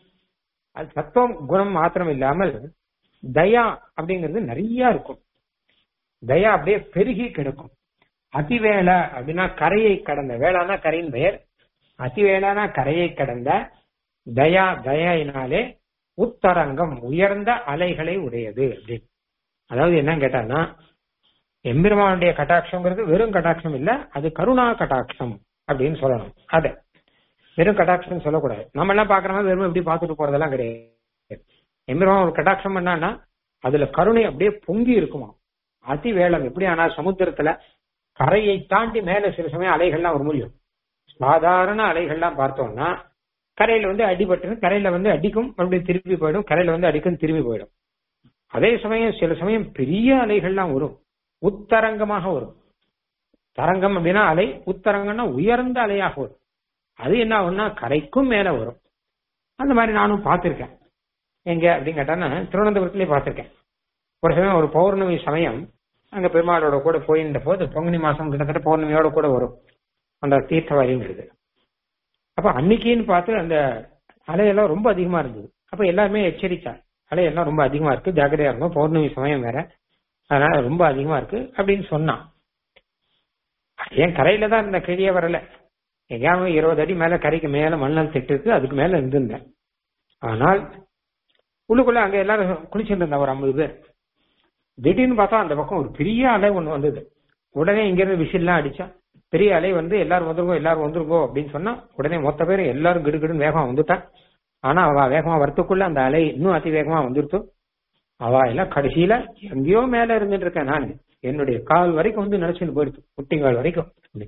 அது சத்துவம் குணம் மாத்திரம் இல்லாமல் தயா அப்படிங்கிறது நிறைய இருக்கும் தயா அப்படியே பெருகி கிடக்கும் அதிவேள அப்படின்னா கரையை கடந்த வேளானா கரையின் பெயர் அதிவேளானா கரையை கடந்த தயா தயினாலே உத்தரங்கம் உயர்ந்த அலைகளை உடையது அப்படின்னு அதாவது என்ன கேட்டான்னா எம்பெருமானுடைய கட்டாட்சம்ங்கிறது வெறும் கட்டாட்சம் இல்ல அது கருணா கட்டாட்சம் அப்படின்னு சொல்லணும் அத வெறும் கட்டாட்சம் சொல்லக்கூடாது நம்ம எல்லாம் பாக்குற மாதிரி வெறும் எப்படி பார்த்துட்டு போறதெல்லாம் கிடையாது எம்பெருமான் ஒரு கட்டாட்சம் பண்ணான்னா அதுல கருணை அப்படியே பொங்கி இருக்குமா அதி வேளம் எப்படி ஆனா சமுத்திரத்துல கரையை தாண்டி மேல சில சமயம் அலைகள்லாம் வர முடியும் சாதாரண அலைகள்லாம் பார்த்தோம்னா கரையில வந்து அடிபட்டு கரையில வந்து அடிக்கும் மறுபடியும் திருப்பி போயிடும் கரையில வந்து அடிக்கும் திரும்பி போயிடும் அதே சமயம் சில சமயம் பெரிய அலைகள்லாம் வரும் உத்தரங்கமாக வரும் தரங்கம் அப்படின்னா அலை உத்தரங்கம்னா உயர்ந்த அலையாக வரும் அது என்ன ஆகும்னா கரைக்கும் மேல வரும் அந்த மாதிரி நானும் பார்த்திருக்கேன் எங்க அப்படின்னு கேட்டான்னா திருவனந்தபுரத்திலே பார்த்திருக்கேன் ஒரு சமயம் ஒரு பௌர்ணமி சமயம் அங்க பெருமாளோட கூட போயிருந்த போது பங்குனி மாசம் கிட்டத்தட்ட பௌர்ணமியோட கூட வரும் அந்த தீர்த்தவாரிங்கிறது அப்ப அன்னைக்குன்னு பார்த்து அந்த அலையெல்லாம் ரொம்ப அதிகமா இருந்தது அப்ப எல்லாருமே எச்சரித்தார் அலையெல்லாம் ரொம்ப அதிகமா இருக்கு ஜாக்கிரதையா இருக்கும் பௌர்ணமி சமயம் வேற அதனால ரொம்ப அதிகமா இருக்கு அப்படின்னு சொன்னான் ஏன் கரையில தான் இருந்த கிழியே வரல எங்கேயாவது இருபது அடி மேல கரைக்கு மேல மண்ணல் திட்டு இருக்கு அதுக்கு மேல இருந்திருந்தேன் ஆனால் உள்ளுக்குள்ள அங்க எல்லாரும் குளிச்சுட்டு இருந்தா ஒரு ஐம்பது பேர் திடீர்னு பார்த்தா அந்த பக்கம் ஒரு பெரிய அலை ஒண்ணு வந்தது உடனே இங்க இருந்து விசில்லாம் அடிச்சா பெரிய அலை வந்து எல்லாரும் வந்துருங்கோ எல்லாரும் வந்துருங்கோ அப்படின்னு சொன்னா உடனே மொத்த பேரும் எல்லாரும் கிடுகிடுன்னு வேகமா வந்துட்டா ஆனா அவ வேகமா வரத்துக்குள்ள அந்த அலை இன்னும் அதி வேகமா வந்துருத்து அவ எல்லாம் கடைசியில எங்கேயோ மேல இருந்துட்டு இருக்கேன் நான் என்னுடைய கால் வரைக்கும் வந்து நினைச்சுட்டு போயிடுச்சு முட்டிங்கால் வரைக்கும்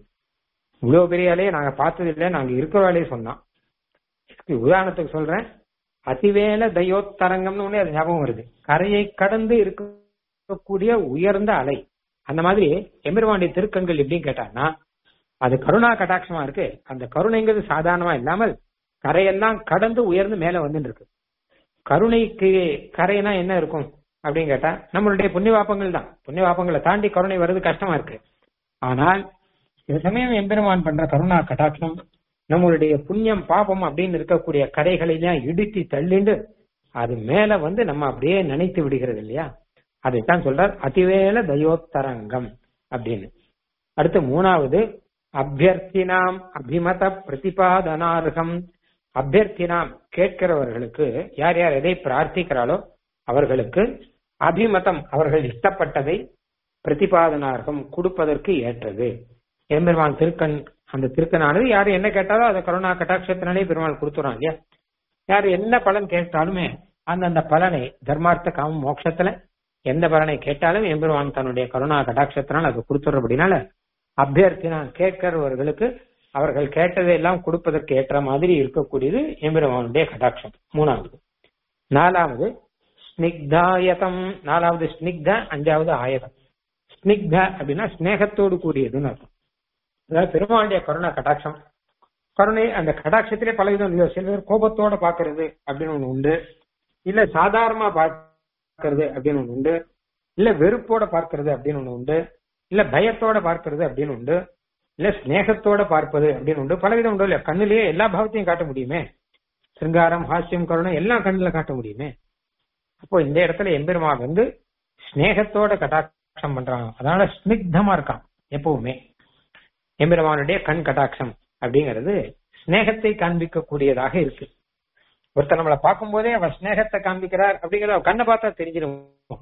இவ்வளவு பெரிய அலையை நாங்க பார்த்தது இல்லை நாங்க இருக்கிற வேலையை சொன்னோம் இதுக்கு உதாரணத்துக்கு சொல்றேன் அதிவேல தயோத்தரங்கம்னு ஒண்ணு அது ஞாபகம் வருது கரையை கடந்து இருக்கக்கூடிய உயர்ந்த அலை அந்த மாதிரி எம்பெருமாண்டி திருக்கண்கள் எப்படின்னு கேட்டான்னா அது கருணா கட்டாட்சமா இருக்கு அந்த கருணைங்கிறது சாதாரணமா இல்லாமல் கரையெல்லாம் கடந்து உயர்ந்து மேல வந்துட்டு இருக்கு கருணைக்கு கரைனா என்ன இருக்கும் அப்படின்னு கேட்டா நம்மளுடைய புண்ணியவாப்பங்கள் தான் புண்ணியவாப்பங்களை தாண்டி கருணை வர்றது கஷ்டமா இருக்கு ஆனால் சில சமயம் எம்பெருமான் பண்ற கருணா கட்டாட்சம் நம்மளுடைய புண்ணியம் பாபம் அப்படின்னு இருக்கக்கூடிய கரைகளெல்லாம் இடித்து தள்ளிண்டு அது மேல வந்து நம்ம அப்படியே நினைத்து விடுகிறது இல்லையா அதைத்தான் சொல்றார் அதிவேல தயோத்தரங்கம் அப்படின்னு அடுத்து மூணாவது அபியர்த்தினாம் அபிமத பிரதிபாதனார்கம் அபியர்த்தினாம் கேட்கிறவர்களுக்கு யார் யார் எதை பிரார்த்திக்கிறாளோ அவர்களுக்கு அபிமதம் அவர்கள் இஷ்டப்பட்டதை பிரதிபாதனார்கம் கொடுப்பதற்கு ஏற்றது எம்பெருமான் திருக்கண் அந்த திருக்கனானது யாரு என்ன கேட்டாலோ அதை கருணா கட்டாட்சத்தினாலே பெருமாள் கொடுத்துறான் இல்லையா யார் என்ன பலன் கேட்டாலுமே அந்தந்த பலனை தர்மார்த்த காம மோட்சத்துல எந்த பலனை கேட்டாலும் எம்பெருமான் தன்னுடைய கருணா கடாட்சத்தினால் அது கொடுத்துறபடினால அபியர்த்தினா கேட்கிறவர்களுக்கு அவர்கள் கேட்டதை எல்லாம் கொடுப்பதற்கு ஏற்ற மாதிரி இருக்கக்கூடியது எம்பெருமானுடைய கடாட்சம் மூணாவது நாலாவது ஸ்னிக்தாயதம் நாலாவது ஸ்னிக்த அஞ்சாவது ஆயதம் ஸ்னிக்த அப்படின்னா ஸ்னேகத்தோடு கூடியதுன்னு அர்த்தம் அதாவது பெருமாளுடைய கருணா கடாட்சம் கருணை அந்த கடாட்சத்திலே பல விதம் இல்லையோ சில பேர் கோபத்தோட பாக்குறது அப்படின்னு ஒண்ணு உண்டு இல்ல சாதாரணமா பார்க்கறது அப்படின்னு ஒண்ணு உண்டு இல்ல வெறுப்போட பார்க்கறது அப்படின்னு ஒண்ணு உண்டு இல்ல பயத்தோட பார்க்கறது அப்படின்னு உண்டு இல்ல ஸ்நேகத்தோட பார்ப்பது அப்படின்னு உண்டு பலவிதம் உண்டு இல்ல கண்ணிலேயே எல்லா பாவத்தையும் காட்ட முடியுமே சிருங்காரம் ஹாஸ்யம் கருணை எல்லாம் கண்ணுல காட்ட முடியுமே அப்போ இந்த இடத்துல எம்பெருமான் வந்து ஸ்நேகத்தோட கட்டாட்சம் பண்றாங்க அதனால ஸ்னிக்தமா இருக்கான் எப்பவுமே எம்பெருமானுடைய கண் கட்டாட்சம் அப்படிங்கிறது ஸ்நேகத்தை காண்பிக்கக்கூடியதாக இருக்கு ஒருத்தர் நம்மளை பார்க்கும் போதே அவர் ஸ்நேகத்தை காண்பிக்கிறார் அப்படிங்கறத கண்ணை பார்த்தா தெரிஞ்சிடும்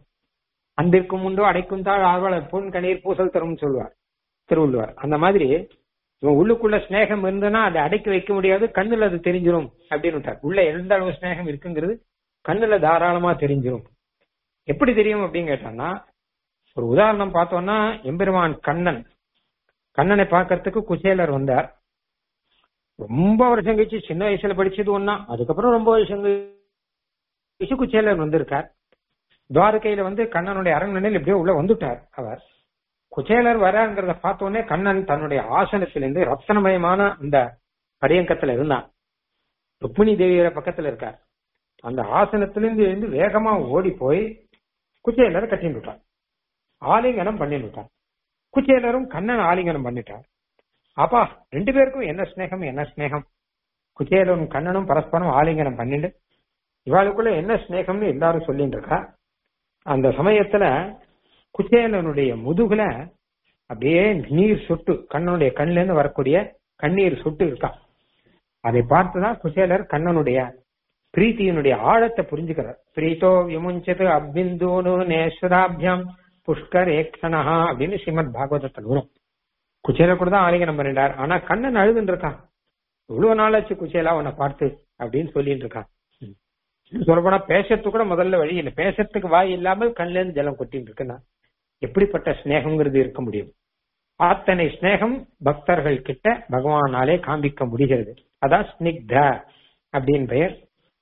அன்பிற்கும் உண்டோ அடைக்கும் தாழ் ஆர்வலர் பொன் கண்ணீர் பூசல் தரும் சொல்லுவார் திருவள்ளுவர் அந்த மாதிரி இவன் உள்ளுக்குள்ள ஸ்நேகம் இருந்ததுன்னா அதை அடக்கி வைக்க முடியாது கண்ணுல அது தெரிஞ்சிடும் அப்படின்னு விட்டார் உள்ள எந்த அளவு ஸ்நேகம் இருக்குங்கிறது கண்ணுல தாராளமா தெரிஞ்சிடும் எப்படி தெரியும் அப்படின்னு கேட்டான்னா ஒரு உதாரணம் பார்த்தோம்னா எம்பெருமான் கண்ணன் கண்ணனை பார்க்கறதுக்கு குசேலர் வந்தார் ரொம்ப வருஷம் கழிச்சு சின்ன வயசுல படிச்சது ஒன்னா அதுக்கப்புறம் ரொம்ப வருஷம் கழிச்சு குச்சேலர் வந்திருக்கார் துவாரகையில வந்து கண்ணனுடைய அரண்மனையில் எப்படியோ உள்ள வந்துட்டார் அவர் குச்சேலர் வராங்கிறத பார்த்த உடனே கண்ணன் தன்னுடைய ஆசனத்திலிருந்து ரத்தனமயமான அந்த பரியங்கத்துல இருந்தான் ருக்மிணி தேவியோட பக்கத்துல இருக்கார் அந்த ஆசனத்திலிருந்து எழுந்து வேகமா ஓடி போய் குச்சேலரை கட்டின்னு விட்டார் ஆலிங்கனம் பண்ணிட்டு விட்டார் குச்சேலரும் கண்ணன் ஆலிங்கனம் பண்ணிட்டார் அப்பா ரெண்டு பேருக்கும் என்ன ஸ்நேகம் என்ன ஸ்நேகம் குச்சேலரும் கண்ணனும் பரஸ்பரம் ஆலிங்கனம் பண்ணிட்டு இவாளுக்குள்ள என்ன ஸ்நேகம்னு எல்லாரும் சொல்லிட்டு இருக்கா அந்த சமயத்துல குச்சேலனுடைய முதுகுல அப்படியே நீர் சொட்டு கண்ணனுடைய கண்ணுல இருந்து வரக்கூடிய கண்ணீர் சொட்டு இருக்கா அதை பார்த்துதான் குசேலர் கண்ணனுடைய பிரீத்தியினுடைய ஆழத்தை புரிஞ்சுக்கிறார் பிரீத்தோ விமுஞ்சது அபிந்துனு நேஸ்வராபியம் புஷ்கர் ஏக்ஷனஹா அப்படின்னு ஸ்ரீமத் பாகவதத்தில் வரும் குச்சேல கூட தான் ஆலிங்கனம் பண்ணிட்டார் ஆனா கண்ணன் அழுதுன்னு இருக்கான் இவ்வளவு நாளாச்சு குச்சேலா உன்னை பார்த்து அப்படின்னு சொல்லிட்டு இருக்கான் சொல்லப்போனா பேசறதுக்கு கூட முதல்ல வழி இல்லை பேசறதுக்கு வாய் இல்லாமல் கண்ல இருந்து ஜலம் கொட்டின்னு இருக்குன்னா எப்படிப்பட்ட ஸ்நேகம்ங்கிறது இருக்க முடியும் அத்தனை ஸ்நேகம் பக்தர்கள் கிட்ட பகவானாலே காண்பிக்க முடிகிறது அதான் ஸ்னிக்த அப்படின்னு பெயர்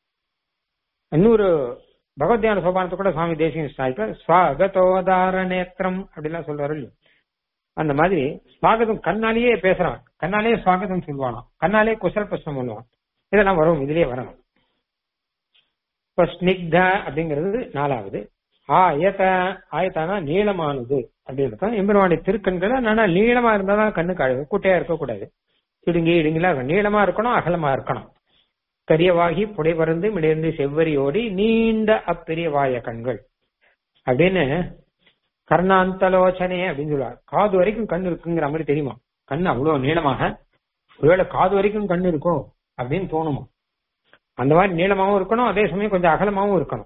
இன்னொரு பகவத்யான சோபானத்தை கூட சுவாமி தேசியம் சாய்ப்பார் ஸ்வாகதோதார நேத்திரம் அப்படின்லாம் சொல்றாரு இல்லையோ அந்த மாதிரி ஸ்வாகதம் கண்ணாலேயே பேசுறான் கண்ணாலேயே ஸ்வாகதம் சொல்லுவானாம் கண்ணாலே குசல் பிரச்சனை பண்ணுவான் இதெல்லாம் வரும் இதுலயே வரணும் இப்ப ஸ்னிக்த அப்படிங்கிறது நாலாவது ஆயத ஆயத்தானா நீளமானது அப்படின்னு இருக்கும் எம்பெருமானுடைய திருக்கண்கள் அதனால நீளமா இருந்தாதான் கண்ணுக்கு அழகு குட்டையா இருக்கக்கூடாது இடுங்கி இடுங்கிலா இருக்கணும். நீளமா இருக்கணும் அகலமா இருக்கணும் கரியவாகி புடை பறந்து மிடர்ந்து செவ்வரியோடி நீண்ட அப்பெரிய வாய கண்கள் அப்படின்னு கர்ணாந்தலோச்சனே அப்படின்னு சொல்லுவார் காது வரைக்கும் கண் இருக்குங்கிற மாதிரி தெரியுமா கண் அவ்வளவு நீளமாக ஒருவேளை காது வரைக்கும் கண் இருக்கோ அப்படின்னு தோணுமா அந்த மாதிரி நீளமாவும் இருக்கணும் அதே சமயம் கொஞ்சம் அகலமாவும் இருக்கணும்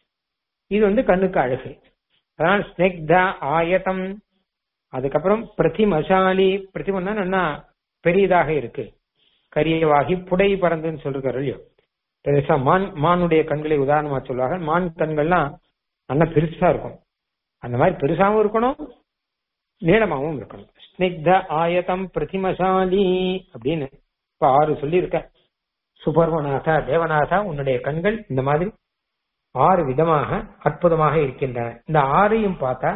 இது வந்து கண்ணுக்கு அழகு அதனால ஸ்னெக்த ஆயத்தம் அதுக்கப்புறம் பிரதிமசாலி பிரதிமன்னா என்ன பெரியதாக இருக்கு கரியவாகி புடை பறந்துன்னு சொல்றாரு இல்லையோ பெருசா மான் மானுடைய கண்களை உதாரணமா சொல்லுவாங்க மான் கண்கள்லாம் நல்லா பெருசா இருக்கும் அந்த மாதிரி பெருசாவும் இருக்கணும் நீளமாவும் இருக்கணும் ஸ்னிக்த ஆயத்தம் பிரதிமசாலி அப்படின்னு இப்ப ஆறு சொல்லியிருக்க சுபர்வநாதா தேவநாதா உன்னுடைய கண்கள் இந்த மாதிரி ஆறு விதமாக அற்புதமாக இருக்கின்றன இந்த ஆறையும் பார்த்தா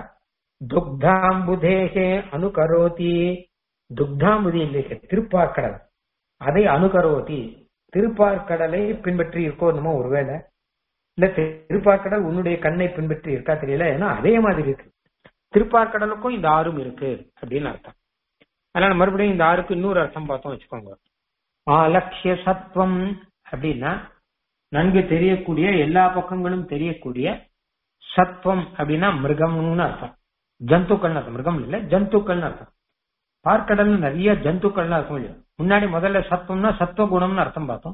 துக்தாம்புதேகே அனுகரோதி துக்தாம்புதி இல்லைங்க திருப்பார்க்கடல் அதை அனுகரோதி திருப்பார்க்கடலை பின்பற்றி இருக்கோ என்னமோ ஒருவேளை இல்ல திருப்பார்க்கடல் உன்னுடைய கண்ணை பின்பற்றி இருக்கா தெரியல ஏன்னா அதே மாதிரி இருக்கு திருப்பார்க்கடலுக்கும் இந்த ஆறும் இருக்கு அப்படின்னு அர்த்தம் அதனால மறுபடியும் இந்த ஆறுக்கு இன்னொரு அர்த்தம் பார்த்தோம் வச்சுக்கோங்க ஆலட்சிய சத்வம் அப்படின்னா நன்கு தெரியக்கூடிய எல்லா பக்கங்களும் தெரியக்கூடிய சத்வம் அப்படின்னா மிருகம்னு அர்த்தம் ஜந்துக்கள்னு அர்த்தம் மிருகம் இல்ல ஜந்துக்கள்னு அர்த்தம் பார்க்கடல் நிறைய ஜந்துக்கள்லாம் இருக்கும் இல்லையா முன்னாடி முதல்ல சத்வம்னா சத்துவ குணம்னு அர்த்தம் பார்த்தோம்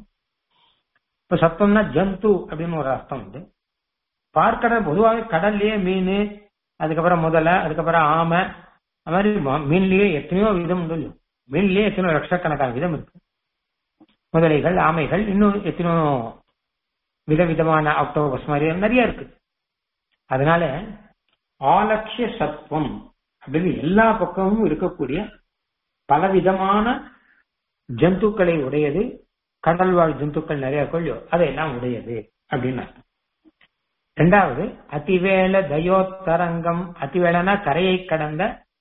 இப்ப சத்வம்னா ஜந்து அப்படின்னு ஒரு அர்த்தம் உண்டு பார்க்கடல் பொதுவாக கடல்லையே மீன் அதுக்கப்புறம் முதலை அதுக்கப்புறம் ஆமை அது மாதிரி ம- மீன்லயே எத்தனையோ விதம் உண்டு இல்லையா மீன்லயே எத்தனையோ லட்சக்கணக்கான விதம் இருக்கு முதலைகள் ஆமைகள் இன்னும் எத்தனையோ விதவிதமான ஆக்டோபஸ் மாதிரி நிறைய இருக்கு அதனால ஆலட்சிய சத்வம் அப்படின்னு எல்லா பக்கமும் இருக்கக்கூடிய பலவிதமான ஜந்துக்களை உடையது கடல் வாழ் ஜந்துக்கள் நிறைய கொள்ளியோ அதையெல்லாம் உடையது அப்படின்னு அர்த்தம். ரெண்டாவது அதிவேள தயோத்தரங்கம் அதிவேளனா கரையை கடந்த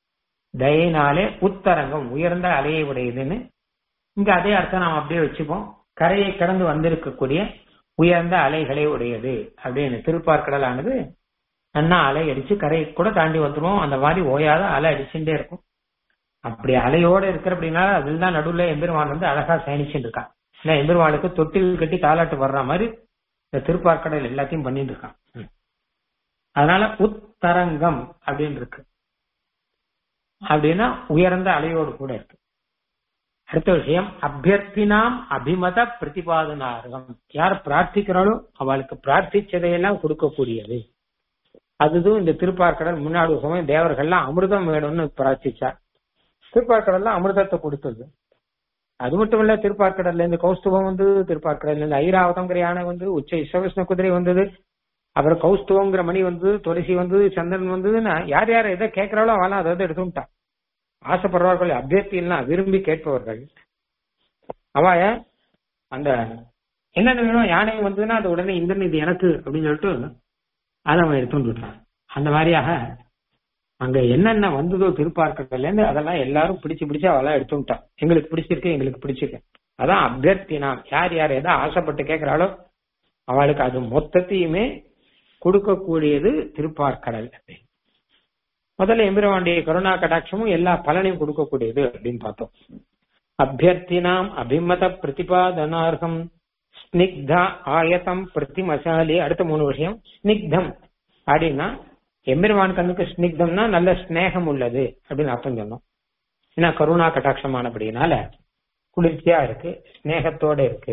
தயினாலே உத்தரங்கம் உயர்ந்த அலையை உடையதுன்னு இங்க அதே அர்த்தம் நாம் அப்படியே வச்சுப்போம் கரையை கடந்து வந்திருக்கக்கூடிய உயர்ந்த அலைகளை உடையது அப்படின்னு திருப்பார்க்கடலானது நன்னா அலை அடிச்சு கரையை கூட தாண்டி வந்துரும் அந்த மாதிரி ஓயாத அலை அடிச்சுட்டே இருக்கும் அப்படி அலையோட இருக்கிற அப்படின்னா அதில் தான் நடுவுல எம்பெருமான் வந்து அழகா சயனிச்சுட்டு இருக்கான் ஏன்னா எம்பெருமானுக்கு தொட்டில் கட்டி தாலாட்டு வர்ற மாதிரி இந்த திருப்பார்க்கடல் எல்லாத்தையும் பண்ணிட்டு இருக்கான் ம். அதனால உத்தரங்கம் அப்படின்னு இருக்கு அப்படின்னா உயர்ந்த அலையோடு கூட இருக்கு அடுத்த விஷயம் அபியர்த்தினாம் அபிமத பிரதிபாதனார்கம் யார் பிரார்த்திக்கிறாளோ அவளுக்கு பிரார்த்திச்சதையெல்லாம் கொடுக்கக்கூடியது அதுதான் இந்த திருப்பார்க்கடல் முன்னாடி ஒரு சமயம் தேவர்கள்லாம் அமிர்தம் வேணும்னு பிரார்த்திச்சா திருப்பார்க்கடல்ல அமிர்தத்தை கொடுத்தது அது மட்டும் இல்ல திருப்பார்க்கடல்ல இருந்து கௌஸ்துவம் வந்து திருப்பார்க்கடல்ல இருந்து ஐராவதங்கிற யானை வந்து உச்ச இசவிஷ்ணு குதிரை வந்தது அப்புறம் கௌஸ்துவங்கிற மணி வந்து துளசி வந்தது சந்திரன் வந்ததுன்னா யார் யார் எதை கேட்கிறாளோ அவெல்லாம் அதை வந்து எடுத்துட்டா ஆசைப்படுறவர்கள் அபியர்த்தியெல்லாம் விரும்பி கேட்பவர்கள் அவ அந்த என்னென்ன வேணும் யானை வந்ததுன்னா அது உடனே இந்திரன் இது எனக்கு அப்படின்னு சொல்லிட்டு அதை அவன் எடுத்துட்டு விட்டான் அந்த மாதிரியாக அங்க என்னென்ன வந்ததோ திருப்பார்க்கடல்ல இருந்து அதெல்லாம் எல்லாரும் பிடிச்சு பிடிச்சு அவெல்லாம் எடுத்து விட்டான் எங்களுக்கு பிடிச்சிருக்கு எங்களுக்கு பிடிச்சிருக்கு அதான் அபியர்த்தினா யார் யார் எதை ஆசைப்பட்டு கேட்கிறாளோ அவளுக்கு அது மொத்தத்தையுமே கொடுக்கக்கூடியது திருப்பார்க்கடல் முதல்ல எம்பிரவாண்டிய கருணா கடாட்சமும் எல்லா பலனையும் கொடுக்கக்கூடியது அப்படின்னு பார்த்தோம் அபியர்த்தினாம் அபிமத பிரதிபாதனார்கம் ஸ்னிக்த ஆயத்தம் பிரதிமசாலி அடுத்த மூணு விஷயம் ஸ்னிக்தம் அப்படின்னா எம்பெருமான் கண்ணுக்கு ஸ்னிக்தம்னா நல்ல ஸ்நேகம் உள்ளது அப்படின்னு அர்த்தம் சொன்னோம் ஏன்னா கருணா கட்டாட்சமானபடினால குளிர்ச்சியா இருக்கு ஸ்நேகத்தோட இருக்கு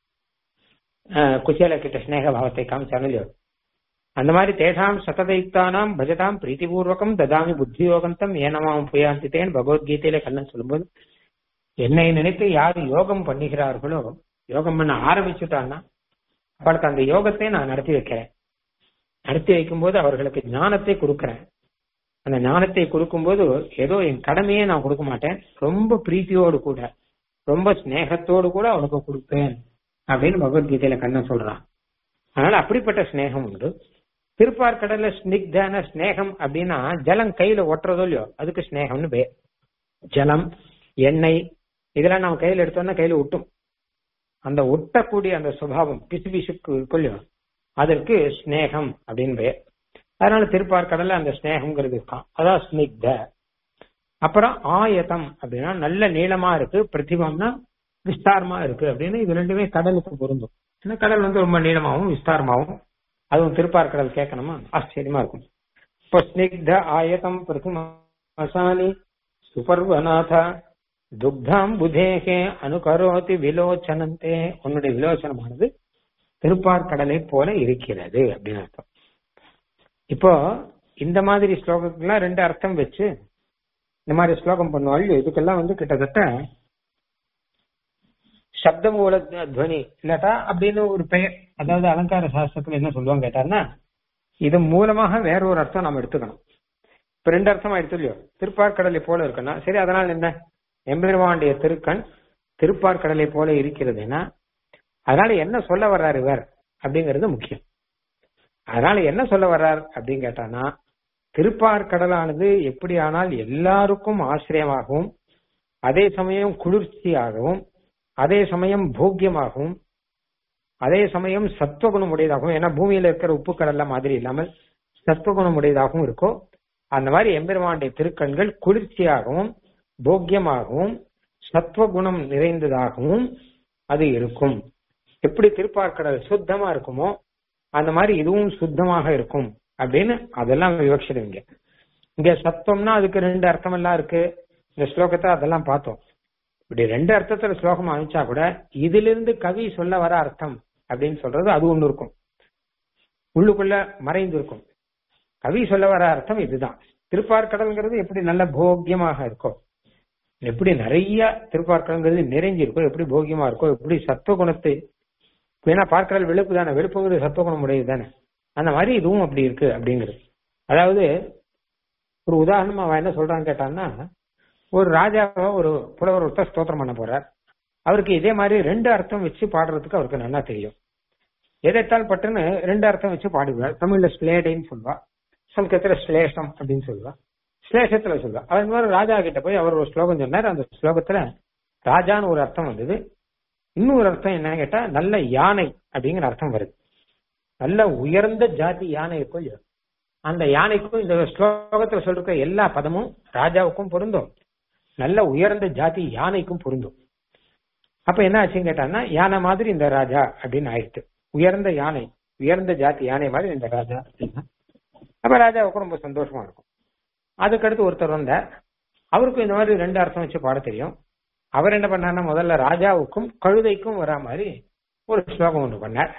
ஆஹ் குச்சேல கிட்ட ஸ்நேக பாவத்தை காமிச்சாங்க இல்லையோ அந்த மாதிரி தேசாம் சததைத்தானாம் பஜதாம் பிரீத்திபூர்வகம் ததாமி புத்தி யோகந்தம் ஏனமாம் புயாந்தித்தேன் பகவத்கீதையில கண்ணன் சொல்லும்போது என்னை நினைத்து யார் யோகம் பண்ணுகிறார்களோ யோகம் பண்ண ஆரம்பிச்சுட்டான்னா அவளுக்கு அந்த யோகத்தை நான் நடத்தி வைக்கிறேன் நடத்தி வைக்கும்போது அவர்களுக்கு ஞானத்தை கொடுக்கிறேன் அந்த ஞானத்தை கொடுக்கும்போது ஏதோ என் கடமையே நான் கொடுக்க மாட்டேன் ரொம்ப பிரீத்தியோடு கூட ரொம்ப ஸ்நேகத்தோடு கூட அவனுக்கு கொடுப்பேன் அப்படின்னு பகவத்கீதையில கண்ணன் சொல்றான் அதனால அப்படிப்பட்ட ஸ்நேகம் உண்டு திருப்பார்கடல்ல ஸ்னிக்தான ஸ்நேகம் அப்படின்னா ஜலம் கையில ஒட்டுறதோ இல்லையோ அதுக்கு ஸ்நேகம்னு பேர் ஜலம் எண்ணெய் இதெல்லாம் நம்ம கையில எடுத்தோம்னா கையில ஒட்டும் அந்த ஒட்டக்கூடிய அந்த சுபாவம் பிசு பிசுக்கு இருக்கும் இல்லையோ அதற்கு ஸ்நேகம் அப்படின்னு பேர் அதனால திருப்பார்கடல்ல அந்த ஸ்னேகம்ங்கிறது இருக்கான் அதான் ஸ்னிக்த அப்புறம் ஆயத்தம் அப்படின்னா நல்ல நீளமா இருக்கு பிரதிபம்னா விஸ்தாரமா இருக்கு அப்படின்னு இது ரெண்டுமே கடலுக்கு பொருந்தும் ஏன்னா கடல் வந்து ரொம்ப நீளமாவும் விஸ்தாரமாவும் அதுவும் திருப்பார்கடல் கேட்கணுமா ஆச்சரியமா இருக்கும் இப்போ ஸ்னிக்த ஆயத்தம் பிரதிமாசானி சுபர்வநாத துக்தாம் புதேகே அனுகரோதி விலோச்சனந்தே உன்னுடைய விலோச்சனமானது திருப்பார்கடலை போல இருக்கிறது அப்படின்னு அர்த்தம் இப்போ இந்த மாதிரி ஸ்லோகத்துக்குலாம் ரெண்டு அர்த்தம் வச்சு இந்த மாதிரி ஸ்லோகம் பண்ணுவாள் இதுக்கெல்லாம் வந்து கிட்டத்தட்ட சப்த மூல துவனி இல்லாட்டா அப்படின்னு ஒரு பெயர் அதாவது அலங்கார சாஸ்திரத்துல என்ன சொல்லுவாங்க கேட்டாருன்னா இது மூலமாக வேற ஒரு அர்த்தம் நம்ம எடுத்துக்கணும் இப்ப ரெண்டு அர்த்தம் ஆயிடுச்சு இல்லையோ திருப்பார்கடலை போல இருக்குன்னா சரி அதனால என்ன எம்பெருமானுடைய திருக்கண் திருப்பார்கடலை போல இருக்கிறதுன்னா அதனால என்ன சொல்ல வர்றாரு இவர் அப்படிங்கிறது முக்கியம் அதனால என்ன சொல்ல வர்றார் அப்படின்னு கேட்டானா திருப்பார்கடலானது எப்படி ஆனால் எல்லாருக்கும் ஆசிரியமாகவும் அதே சமயம் குளிர்ச்சியாகவும் அதே சமயம் போக்கியமாகவும் அதே சமயம் சத்துவகுணம் உடையதாகவும் ஏன்னா பூமியில இருக்கிற உப்பு கடல்ல மாதிரி இல்லாமல் சத்துவகுணம் உடையதாகவும் இருக்கோ அந்த மாதிரி எம்பெருமானுடைய திருக்கண்கள் குளிர்ச்சியாகவும் போக்கியமாகவும் சத்துவகுணம் நிறைந்ததாகவும் அது இருக்கும் எப்படி திருப்பார்கடல் சுத்தமா இருக்குமோ அந்த மாதிரி இதுவும் சுத்தமாக இருக்கும் அப்படின்னு அதெல்லாம் விவக்ஷம் இங்க இங்க சத்துவம்னா அதுக்கு ரெண்டு அர்த்தம் எல்லாம் இருக்கு இந்த ஸ்லோகத்தை அதெல்லாம் பார்த்தோம் இப்படி ரெண்டு அர்த்தத்துல ஸ்லோகம் அமைச்சா கூட இதிலிருந்து கவி சொல்ல வர அர்த்தம் அப்படின்னு சொல்றது அது ஒண்ணு இருக்கும் உள்ளுக்குள்ள மறைந்து இருக்கும் கவி சொல்ல வர அர்த்தம் இதுதான் திருப்பார்கடல்ங்கிறது எப்படி நல்ல போக்கியமாக இருக்கும் எப்படி நிறைய திருப்பார்கடல்ங்கிறது நிறைஞ்சிருக்கோ எப்படி போகியமா இருக்கோ எப்படி சத்துவகுணத்தை ஏன்னா பார்க்கடல் வெளுப்பு தானே வெளுப்புங்கிறது சத்துவகுணம் உடையது தானே அந்த மாதிரி இதுவும் அப்படி இருக்கு அப்படிங்கிறது அதாவது ஒரு உதாரணமா அவன் என்ன சொல்றான்னு கேட்டான்னா ஒரு ராஜாவை ஒரு புலவர் ஒருத்தர் ஸ்தோத்திரம் பண்ண போறார் அவருக்கு இதே மாதிரி ரெண்டு அர்த்தம் வச்சு பாடுறதுக்கு அவருக்கு நல்லா தெரியும் எதைத்தால் பட்டுன்னு ரெண்டு அர்த்தம் வச்சு பாடுவார் தமிழ்ல ஸ்லேடைன்னு சொல்லுவா சம்ஸ்கிருத்துல ஸ்லேஷம் அப்படின்னு சொல்லுவா ஸ்லேஷத்துல சொல்லுவா அவர் இந்த மாதிரி ராஜா கிட்ட போய் அவர் ஒரு ஸ்லோகம் சொன்னார் அந்த ஸ்லோகத்துல ராஜான்னு ஒரு அர்த்தம் வந்தது இன்னொரு அர்த்தம் என்ன கேட்டா நல்ல யானை அப்படிங்கிற அர்த்தம் வருது நல்ல உயர்ந்த ஜாதி யானை இருக்கும் இல்லையா அந்த யானைக்கும் இந்த ஸ்லோகத்துல சொல்ற எல்லா பதமும் ராஜாவுக்கும் பொருந்தும் நல்ல உயர்ந்த ஜாதி யானைக்கும் பொருந்தும் அப்ப என்ன ஆச்சுன்னு கேட்டான்னா யானை மாதிரி இந்த ராஜா அப்படின்னு ஆயிடுச்சு உயர்ந்த யானை உயர்ந்த ஜாதி யானை மாதிரி இந்த ராஜா அப்படின்னா அப்ப ராஜாவுக்கும் ரொம்ப சந்தோஷமா இருக்கும் அதுக்கடுத்து ஒருத்தர் வந்தார் அவருக்கும் இந்த மாதிரி ரெண்டு அர்த்தம் வச்சு பாட தெரியும் அவர் என்ன பண்ணார்னா முதல்ல ராஜாவுக்கும் கழுதைக்கும் வரா மாதிரி ஒரு ஸ்லோகம் ஒன்று பண்ணார்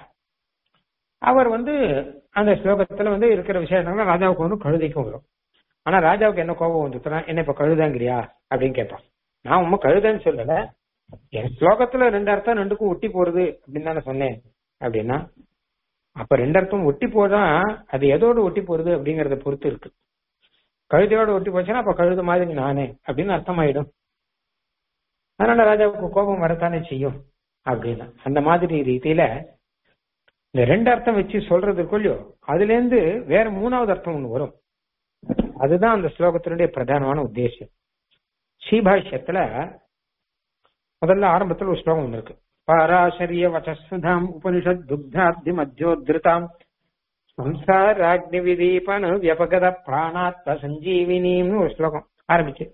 அவர் வந்து அந்த ஸ்லோகத்துல வந்து இருக்கிற விஷயம் ராஜாவுக்கு வந்து கழுதைக்கும் வரும் ஆனா ராஜாவுக்கு என்ன கோபம் வந்துச்சுன்னா என்ன இப்ப கழுதாங்கிறியா அப்படின்னு கேட்பான் நான் உண்மை கழுதைன்னு சொல்லல என் ஸ்லோகத்துல ரெண்டு அர்த்தம் ரெண்டுக்கும் ஒட்டி போறது அப்படின்னு தானே சொன்னேன் அப்படின்னா அப்ப ரெண்டு அர்த்தம் ஒட்டி போதான் அது எதோடு ஒட்டி போறது அப்படிங்கறத பொறுத்து இருக்கு கழுதையோட ஒட்டி போச்சுன்னா அப்ப கழுத மாதிரி நானே அப்படின்னு அர்த்தமாயிடும் அதனால ராஜாவுக்கு கோபம் வரத்தானே செய்யும் அப்படின்னா அந்த மாதிரி ரீதியில இந்த ரெண்டு அர்த்தம் வச்சு சொல்றதுக்குள்ளயோ அதுல இருந்து வேற மூணாவது அர்த்தம் ஒண்ணு வரும் அதுதான் அந்த ஸ்லோகத்தினுடைய பிரதானமான உத்தேசம் ஸ்ரீபாஷ்யத்துல முதல்ல ஆரம்பத்துல ஒரு ஸ்லோகம் ஒண்ணு இருக்கு பாராசரிய வச்சஸ்வதாம் உபனிஷத் துக்தாப்தி மத்தியோத்ருதாம் சம்சாராக்னி விதீபன வியபகத பிராணாத்ம சஞ்சீவினின்னு ஒரு ஸ்லோகம் ஆரம்பிச்சு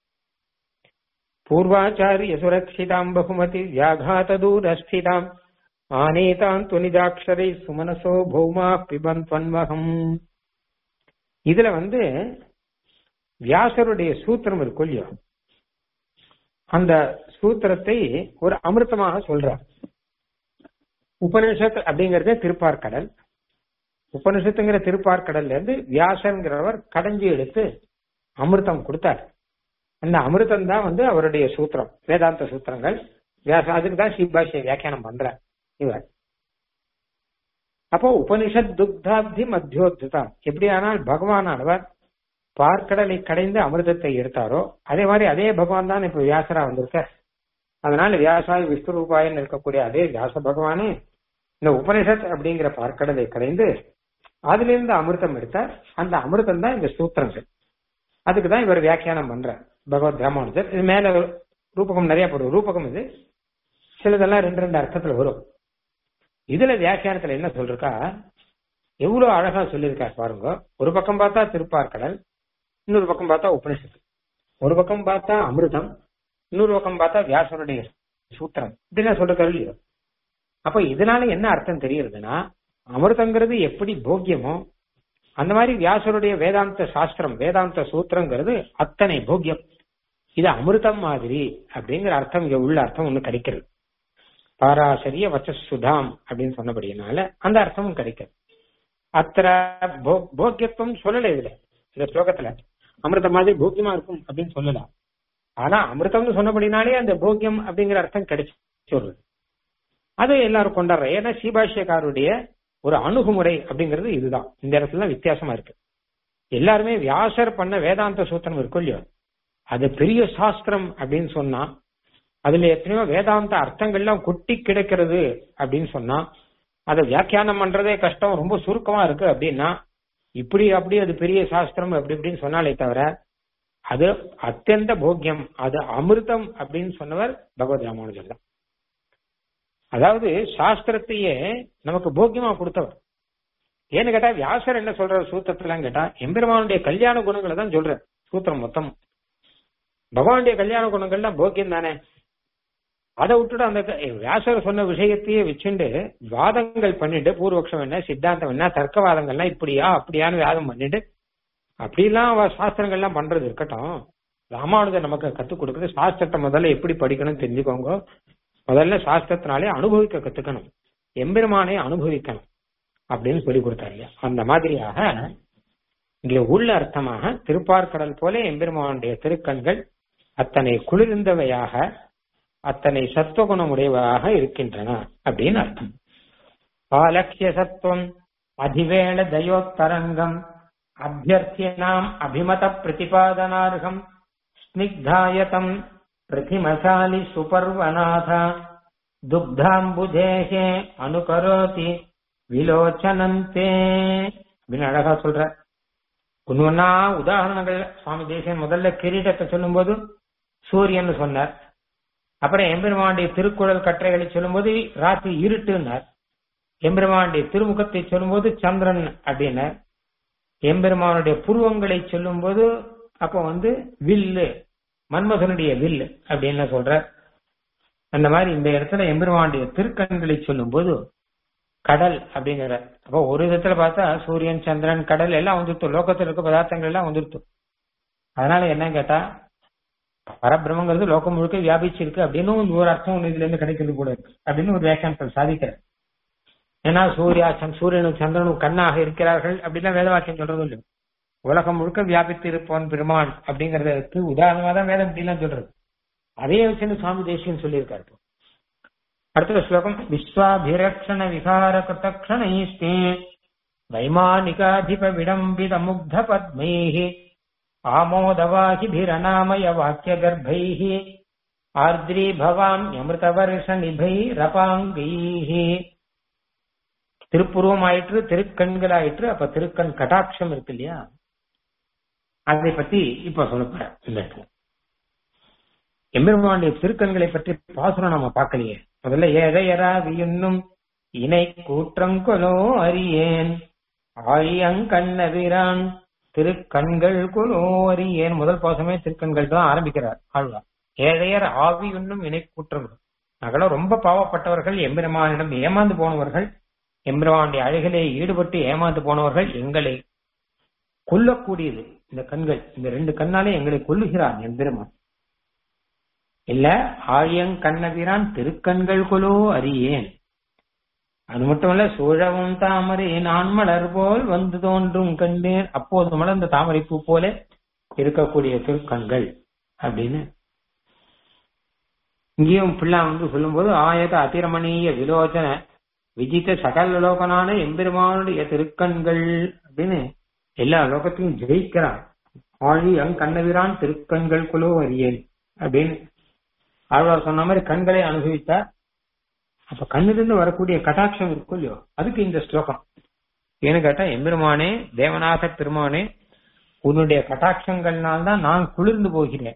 பூர்வாச்சாரிய சுரக்ஷிதாம் பகுமதி வியாகாத தூரஸ்திதாம் ஆனேதான் துனிதாட்சரை சுமனசோ பௌமா பிபந்த்வன்வகம் இதுல வந்து வியாசருடைய சூத்திரம் இருக்கும் இல்லையோ அந்த சூத்திரத்தை ஒரு அமிர்தமாக சொல்றார் உபனிஷத் அப்படிங்கறதே திருப்பார்கடல் உபனிஷத்துங்கிற திருப்பார்கடல்ல இருந்து வியாசங்கிறவர் கடைஞ்சி எடுத்து அமிர்தம் கொடுத்தார் அந்த அமிர்தம் தான் வந்து அவருடைய சூத்திரம் வேதாந்த சூத்திரங்கள் வியாச அதுக்கு தான் ஸ்ரீபாஷ்ய வியாக்கியானம் பண்ற இவர் அப்போ உபனிஷத் துக்தாப்தி மத்தியோத்தான் எப்படி ஆனால் பகவானானவர் பார்க்கடலை கடைந்து அமிர்தத்தை எடுத்தாரோ அதே மாதிரி அதே பகவான் தான் இப்ப வியாசரா வந்திருக்க அதனால வியாசாய் விஸ்வரூபாயன் இருக்கக்கூடிய அதே வியாச பகவானே இந்த உபனிஷத் அப்படிங்கிற பார்க்கடலை கடைந்து அதுல இருந்து அமிர்தம் எடுத்தார் அந்த அமிர்தம் தான் இந்த சூத்திரங்கள் அதுக்கு தான் இவர் வியாக்கியானம் பண்றார் பகவத் ராமானுஜர் இது மேல ரூபகம் நிறைய போடும் ரூபகம் இது சிலதெல்லாம் ரெண்டு ரெண்டு அர்த்தத்துல வரும் இதுல வியாக்கியானத்துல என்ன சொல்றா எவ்வளவு அழகா சொல்லியிருக்கார் பாருங்க ஒரு பக்கம் பார்த்தா திருப்பார்கடல் இன்னொரு பக்கம் பார்த்தா உபனிஷத்து ஒரு பக்கம் பார்த்தா அமிர்தம் இன்னொரு பக்கம் பார்த்தா வியாசருடைய சூத்திரம் இதெல்லாம் சொல்ற இல்லையோ அப்ப இதனால என்ன அர்த்தம் தெரியுதுன்னா அமிர்தங்கிறது எப்படி போக்கியமோ அந்த மாதிரி வியாசருடைய வேதாந்த சாஸ்திரம் வேதாந்த சூத்திரங்கிறது அத்தனை போக்கியம் இது அமிர்தம் மாதிரி அப்படிங்கிற அர்த்தம் இங்க உள்ள அர்த்தம் ஒண்ணு கிடைக்கிறது பாராசரிய வச்சசுதாம் அப்படின்னு சொன்னபடினால அந்த அர்த்தமும் கிடைக்கிறது அத்தர போக்கியத்துவம் சொல்லல இதுல இந்த ஸ்லோகத்துல அமிர்தம் மாதிரி போக்கியமா இருக்கும் அப்படின்னு சொல்லலாம் ஆனா அமிர்தம்னு சொன்னபடினாலே அந்த போக்கியம் அப்படிங்கிற அர்த்தம் கிடைச்சு சொல்றது அது எல்லாரும் கொண்டாடுற ஏன்னா சீபாஷ்யக்காருடைய ஒரு அணுகுமுறை அப்படிங்கிறது இதுதான் இந்த இடத்துல வித்தியாசமா இருக்கு எல்லாருமே வியாசர் பண்ண வேதாந்த சூத்திரம் இருக்கும் இல்லையோ அது பெரிய சாஸ்திரம் அப்படின்னு சொன்னா அதுல எத்தனையோ வேதாந்த அர்த்தங்கள்லாம் கொட்டி கிடக்கிறது அப்படின்னு சொன்னா அதை வியாக்கியானம் பண்றதே கஷ்டம் ரொம்ப சுருக்கமா இருக்கு அப்படின்னா இப்படி அப்படி அது பெரிய சாஸ்திரம் அப்படி இப்படின்னு சொன்னாலே தவிர அது அத்தியந்த போக்கியம் அது அமிர்தம் அப்படின்னு சொன்னவர் பகவத் ராமானுஜர் தான் அதாவது சாஸ்திரத்தையே நமக்கு போக்கியமா கொடுத்தவர் ஏன்னு கேட்டா வியாசர் என்ன சொல்ற சூத்திரத்துலாம் கேட்டா எம்பெருமானுடைய கல்யாண குணங்களை தான் சொல்ற சூத்திரம் மொத்தம் பகவானுடைய கல்யாண குணங்கள்லாம் போக்கியம் தானே அதை விட்டுட்டு அந்த வியாசர் சொன்ன விஷயத்தையே வச்சுண்டு வாதங்கள் பண்ணிட்டு பூர்வபக்ஷம் என்ன சித்தாந்தம் என்ன தர்க்கவாதங்கள்லாம் இப்படியா அப்படியான்னு வாதம் பண்ணிட்டு அப்படிலாம் அவ சாஸ்திரங்கள்லாம் பண்றது இருக்கட்டும் ராமானுஜர் நமக்கு கத்துக் கொடுக்குறது சாஸ்திரத்தை முதல்ல எப்படி படிக்கணும் தெரிஞ்சுக்கோங்க முதல்ல சாஸ்திரத்தினாலே அனுபவிக்க கத்துக்கணும் எம்பெருமானை அனுபவிக்கணும் அப்படின்னு சொல்லி கொடுத்தாரு இல்லையா அந்த மாதிரியாக இங்கே உள்ள அர்த்தமாக திருப்பார்கடல் போல எம்பெருமானுடைய திருக்கண்கள் அத்தனை குளிர்ந்தவையாக அத்தனை சத்துவகுணமுடையவையாக இருக்கின்றன அப்படின்னு அர்த்தம் ஆலட்சிய சத்துவம் அதிவேள தயோத்தரங்கம் அபியர்த்தியனாம் அபிமத பிரதிபாதனார்கம் ஸ்னிக்தாயதம் பிரதிமசாலி சுபர்வநாத துக்தாம்புதேகே அனுகரோதி விலோச்சனந்தே அப்படின்னு அழகா சொல்ற ஒன்னு ஒன்னா உதாரணங்கள் சுவாமி தேசியன் முதல்ல கிரீடத்தை சொல்லும்போது சூரியன் சொன்னார் அப்புறம் எம்பெருமானுடைய திருக்குறள் கட்டுரைகளை சொல்லும்போது ராத்திரி இருட்டுன்னார் எம்பெருமானுடைய திருமுகத்தை சொல்லும்போது சந்திரன் அப்படின்னார் எம்பெருமானுடைய புருவங்களை சொல்லும்போது அப்ப வந்து வில்லு மன்மதனுடைய வில்லு அப்படின்னு சொல்ற அந்த மாதிரி இந்த இடத்துல எம்பெருமானுடைய திருக்கண்களை சொல்லும்போது கடல் அப்படிங்கிற அப்போ ஒரு விதத்துல பார்த்தா சூரியன் சந்திரன் கடல் எல்லாம் வந்துருத்து லோகத்தில் இருக்க பதார்த்தங்கள் எல்லாம் வந்துருத்து அதனால என்ன கேட்டா பரபிரமங்கிறது லோகம் முழுக்க வியாபிச்சிருக்கு அப்படின்னு ஒரு அர்த்தம் ஒன்று இதுல இருந்து கிடைக்கிறது கூட இருக்கு அப்படின்னு ஒரு வியாக்கியானத்தில் சாதிக்கிறேன் ஏன்னா சூர்யா சூரியனும் சந்திரனும் கண்ணாக இருக்கிறார்கள் அப்படிலாம் வேத வாக்கியம் சொல்றது இல்லை உலகம் முழுக்க வியாபித்து இருப்பவன் பெருமான் அப்படிங்கறதுக்கு உதாரணமா தான் வேதம் இப்படிலாம் சொல்றது அதே வச்சுன்னு சுவாமி தேசியம் சொல்லியிருக்காரு அடுத்த ஸ்லோகம் விஸ்வாபிரக்ஷண விகார கிருத்தக்ஷணைஸ்தே வைமானிகாதிப விடம்பித முக்த பத்மைः ஆமோதவாகிபிரணாமய வாக்கிய கர்ப்பைः ஆர்திரீபவாம் யமிருதவர்ஷ நிபைரபாங்கைः திருப்புருவம் ஆயிற்று திருக்கண்கள் ஆயிற்று அப்ப திருக்கண் கட்டாட்சம் இருக்கு இல்லையா அதை பத்தி இப்ப சொல்லப்போற இந்த இடத்துல எம்பெருமானுடைய திருக்கண்களை பற்றி பாசுரம் நம்ம பார்க்கலையே முதல்ல ஏழையரா வியுன்னும் இணை கூற்றங்கொலோ அறியேன் ஆழியங்கண்ணவிரான் திருக்கண்கள் குலோ அறியேன் முதல் பாசமே திருக்கண்கள் தான் ஆரம்பிக்கிறார் ஆழ்வார் ஏழையர் ஆவி உண்ணும் இணை கூற்றங்கள் நாங்களும் ரொம்ப பாவப்பட்டவர்கள் எம்பெருமானிடம் ஏமாந்து போனவர்கள் எம்பெருமானுடைய அழகிலே ஈடுபட்டு ஏமாந்து போனவர்கள் எங்களை கொல்லக்கூடியது இந்த கண்கள் இந்த ரெண்டு கண்ணாலே எங்களை கொல்லுகிறான் எம்பெருமான் இல்ல ஆழியங் கண்ணபிரான் திருக்கண்கள் கொலோ அறியேன் அது மட்டுமல்ல சூழவும் தாமரை நான் மலர் போல் வந்து தோன்றும் கண்டேன் அப்போது மலர்ந்த தாமரை பூ போல இருக்கக்கூடிய திருக்கண்கள் அப்படின்னு இங்கேயும் பிள்ளை வந்து சொல்லும்போது ஆயத அதிரமணீய விலோச்சன விஜித்த சகல லோகனான எம்பெருமானுடைய திருக்கண்கள் அப்படின்னு எல்லா லோகத்தையும் ஜெயிக்கிறான் ஆழி அங் கண்ணவிரான் திருக்கண்கள் குலோ அறியேன் அப்படின்னு ஆழ்வார் சொன்ன மாதிரி கண்களை அனுபவித்தார் அப்ப கண்ணிலிருந்து வரக்கூடிய கட்டாட்சம் இருக்கும் இல்லையோ அதுக்கு இந்த ஸ்லோகம் ஏன்னு கேட்டா எம்பெருமானே தேவநாத பெருமானே உன்னுடைய கட்டாட்சங்கள்னால்தான் நான் குளிர்ந்து போகிறேன்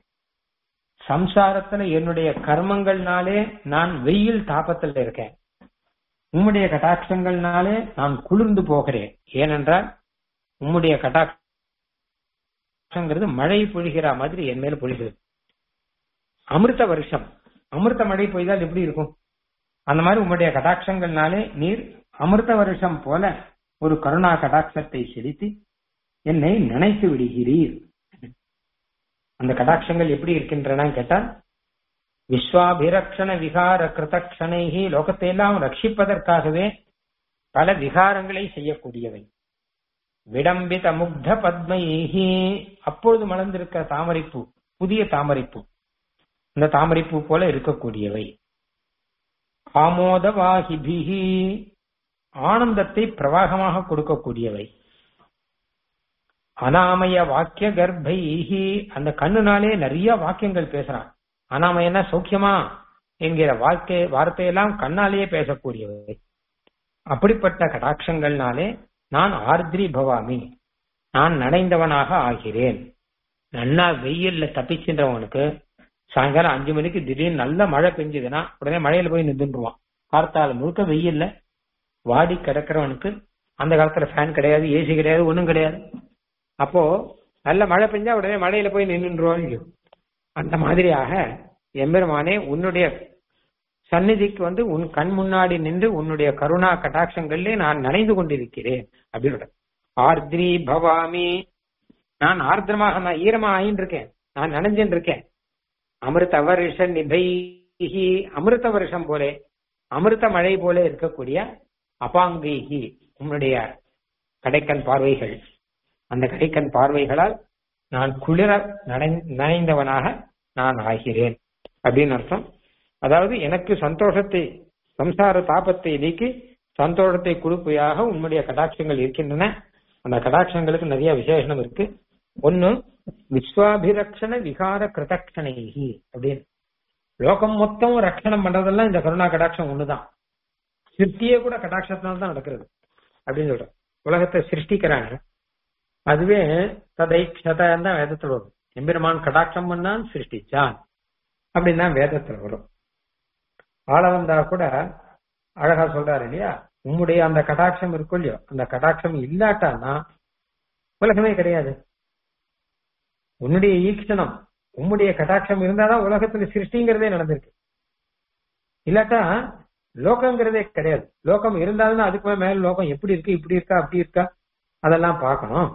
சம்சாரத்துல என்னுடைய கர்மங்கள்னாலே நான் வெயில் தாபத்துல இருக்கேன் உம்முடைய கட்டாட்சங்கள்னாலே நான் குளிர்ந்து போகிறேன் ஏனென்றால் உம்முடைய கட்டாட்சங்கிறது மழை பொழிகிற மாதிரி என் மேல பொழிகிறது அமிர்த வருஷம் அமிர்த மழை பெய்தால் எப்படி இருக்கும் அந்த மாதிரி உம்முடைய கடாட்சங்கள்னாலே நீர் அமிர்த வருஷம் போல ஒரு கருணா கடாட்சத்தை செலுத்தி என்னை நினைத்து விடுகிறீர் அந்த கடாட்சங்கள் எப்படி இருக்கின்றன கேட்டால் விஸ்வாபிரக்ஷண விகார கிருதக்ஷணைகி லோகத்தை எல்லாம் ரட்சிப்பதற்காகவே பல விகாரங்களை செய்யக்கூடியவை விடம்பித முக்த பத்மைஹி அப்பொழுது மலர்ந்திருக்க தாமரைப்பூ புதிய தாமரைப்பூ இந்த தாமரைப்பூ போல இருக்கக்கூடியவை ஆமோதவாகிபிகி ஆனந்தத்தை பிரவாகமாக கொடுக்கக்கூடியவை அனாமய வாக்கிய கர்ப்பைஹி அந்த கண்ணுனாலே நிறைய வாக்கியங்கள் பேசுறான் அனாமயனா சௌக்கியமா என்கிற வாழ்க்கை வார்த்தையெல்லாம் கண்ணாலேயே பேசக்கூடியவை அப்படிப்பட்ட கடாட்சங்கள்னாலே நான் ஆர்திரி பவாமி நான் நனைந்தவனாக ஆகிறேன் நன்னா வெயில்ல தப்பிச்சுன்றவனுக்கு சாயங்காலம் அஞ்சு மணிக்கு திடீர்னு நல்ல மழை பெஞ்சதுன்னா உடனே மழையில போய் நின்றுடுவான் கார்த்தால முழுக்க வெயில்ல வாடி கிடக்கிறவனுக்கு அந்த காலத்துல ஃபேன் கிடையாது ஏசி கிடையாது ஒண்ணும் கிடையாது அப்போ நல்ல மழை பெஞ்சா உடனே மழையில போய் நின்றுருவான் அந்த மாதிரியாக எம்பெருமானே உன்னுடைய சந்நிதிக்கு வந்து உன் கண் முன்னாடி நின்று உன்னுடைய கருணா கட்டாட்சங்களிலே நான் நனைந்து கொண்டிருக்கிறேன் அப்படின்னு ஆர்திரி பவாமி நான் ஆர்திரமாக நான் ஈரமா ஆயின்னு இருக்கேன் நான் நனைஞ்சுன்னு இருக்கேன் அமிர்த வருஷ நிபைஹி அமிர்த வருஷம் போலே அமிர்த மழை போல இருக்கக்கூடிய அபாங்கீகி உன்னுடைய கடைக்கண் பார்வைகள் அந்த கடைக்கண் பார்வைகளால் நான் குளிர நனைந்தவனாக நான் ஆகிறேன் அப்படின்னு அர்த்தம் அதாவது எனக்கு சந்தோஷத்தை சம்சார தாபத்தை நீக்கி சந்தோஷத்தை கொடுப்பையாக உன்னுடைய கடாட்சங்கள் இருக்கின்றன அந்த கடாட்சங்களுக்கு நிறைய விசேஷனம் இருக்கு ஒன்னு விஸ்வாபிரக்ஷண விகார கிருதக்ஷணைகி அப்படின்னு லோகம் மொத்தம் ரட்சணம் பண்றதெல்லாம் இந்த கருணா கடாட்சம் ஒண்ணுதான் சிருஷ்டியே கூட கடாட்சத்தினால தான் நடக்கிறது அப்படின்னு சொல்றேன் உலகத்தை சிருஷ்டிக்கிறாங்க அதுவே ததைக்ஷதான் தான் வேதத்துல வரும் எம்பெருமான் கடாட்சம் பண்ணான் சிருஷ்டிச்சான் அப்படின்னு தான் வேதத்துல வரும் ஆளவந்தா கூட அழகா சொல்றாரு இல்லையா உம்முடைய அந்த கடாட்சம் இருக்கும் இல்லையோ அந்த கடாட்சம் இல்லாட்டான்னா உலகமே கிடையாது உன்னுடைய ஈக்ஷணம் உம்முடைய கடாட்சம் இருந்தாதான் உலகத்துல சிருஷ்டிங்கிறதே நடந்திருக்கு இல்லாட்டா லோகங்கிறதே கிடையாது லோகம் இருந்தாலும் அதுக்கு மேல லோகம் எப்படி இருக்கு இப்படி இருக்கா அப்படி இருக்கா அதெல்லாம் பார்க்கணும்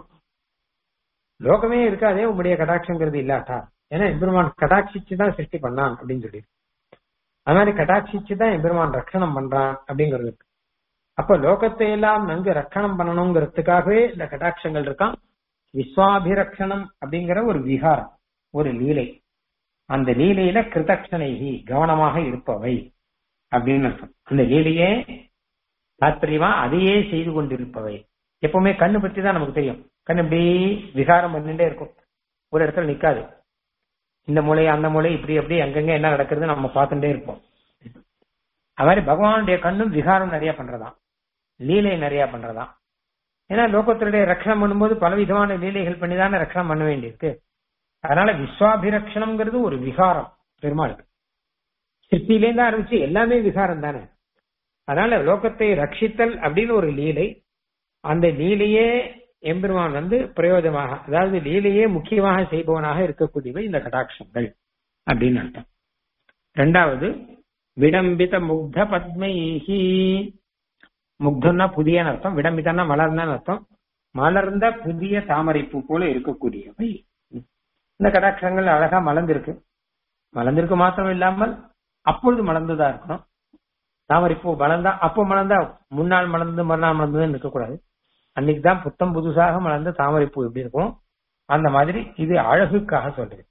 லோகமே இருக்காதே உங்களுடைய கடாட்சங்கிறது இல்லாட்டா ஏன்னா எம்பெருமான் கடாட்சிச்சு தான் சிருஷ்டி பண்ணான் அப்படின்னு சொல்லி அது மாதிரி கடாட்சிச்சு தான் எம்பெருமான் ரட்சணம் பண்றான் அப்படிங்கிறது இருக்கு அப்ப லோகத்தை எல்லாம் நன்கு ரட்சணம் பண்ணணுங்கிறதுக்காகவே இந்த கடாட்சங்கள் இருக்கான் விஸ்வாபிரக்ஷணம் அப்படிங்கிற ஒரு விகாரம் ஒரு லீலை அந்த லீலையில கிருதக்ஷணைகி கவனமாக இருப்பவை அப்படின்னு அர்த்தம் அந்த லீலையே தாத்பரியமா அதையே செய்து கொண்டிருப்பவை எப்பவுமே கண்ணு பத்தி தான் நமக்கு தெரியும் கண் இப்படி விகாரம் பண்ணிட்டே இருக்கும் ஒரு இடத்துல நிக்காது இந்த மூளை அந்த மூளை இப்படி எப்படி அங்கங்க என்ன நடக்குது நம்ம பார்த்துட்டே இருப்போம் அது மாதிரி பகவானுடைய கண்ணும் விகாரம் நிறைய பண்றதாம் லீலை நிறைய பண்றதாம் ஏன்னா லோகத்தினுடைய ரட்சணம் பண்ணும்போது பல விதமான லீலைகள் பண்ணி தானே ரட்சணம் பண்ண வேண்டியிருக்கு அதனால விஸ்வாபிரக்ஷணம்ங்கிறது ஒரு விகாரம் பெருமாளுக்கு சிருஷ்டிலேருந்து ஆரம்பிச்சு எல்லாமே விகாரம் தானே அதனால லோகத்தை ரட்சித்தல் அப்படின்னு ஒரு லீலை அந்த லீலையே எம்பெருமான் வந்து பிரயோஜனமாக அதாவது லீலையே முக்கியமாக செய்பவனாக இருக்கக்கூடியவை இந்த கடாட்சங்கள் அப்படின்னு அர்த்தம் ரெண்டாவது விடம்பித முக்த பத்மைஹி முக்தன்னா புதிய அர்த்தம் விடம்பிதன்னா மலர்ந்தன்னு அர்த்தம் மலர்ந்த புதிய தாமரைப்பூ போல இருக்கக்கூடியவை இந்த கடாட்சங்கள் அழகா மலர்ந்திருக்கு மலர்ந்திருக்கு மாத்திரம் இல்லாமல் அப்பொழுது மலர்ந்துதான் இருக்கணும் தாமரைப்பூ மலர்ந்தா அப்போ மலர்ந்தா முன்னாள் மலர்ந்து மறுநாள் மலர்ந்ததுன்னு இருக்கக்கூடாது அன்னைக்கு தான் புத்தம் புதுசாக மலர்ந்த தாமரைப்பூ எப்படி இருக்கும் அந்த மாதிரி இது அழகுக்காக சொல்றது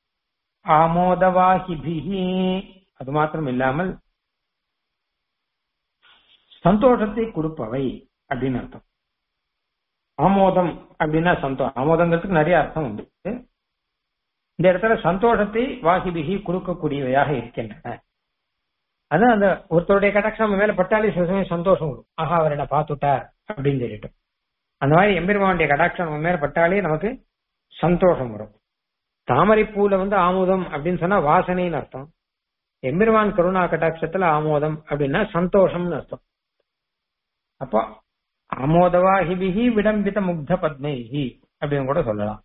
ஆமோதவாஹிபிஹி அது மாத்திரம் இல்லாமல் சந்தோஷத்தை கொடுப்பவை அப்படின்னு அர்த்தம் ஆமோதம் அப்படின்னா சந்தோஷம் ஆமோதங்கிறதுக்கு நிறைய அர்த்தம் உண்டு இந்த இடத்துல சந்தோஷத்தை வாகிபிகி கொடுக்கக்கூடியவையாக இருக்கின்றன அதான் அந்த ஒருத்தருடைய கடாட்சம் நம்ம மேல பட்டாலே சில சமயம் சந்தோஷம் வரும் ஆஹா அவர் என்ன பார்த்துட்டார் அப்படின்னு சொல்லிட்டு அந்த மாதிரி எம்பெருமானுடைய கடாட்சம் நம்ம மேல பட்டாலே நமக்கு சந்தோஷம் வரும் தாமரை பூல வந்து ஆமோதம் அப்படின்னு சொன்னா வாசனைன்னு அர்த்தம் எம்பெருமான் கருணா கட்டாட்சத்துல ஆமோதம் அப்படின்னா சந்தோஷம்னு அர்த்தம் அப்போ ஆமோதவாஹிபிகி விடம்பித முக்த பத்மைஹி அப்படின்னு கூட சொல்லலாம்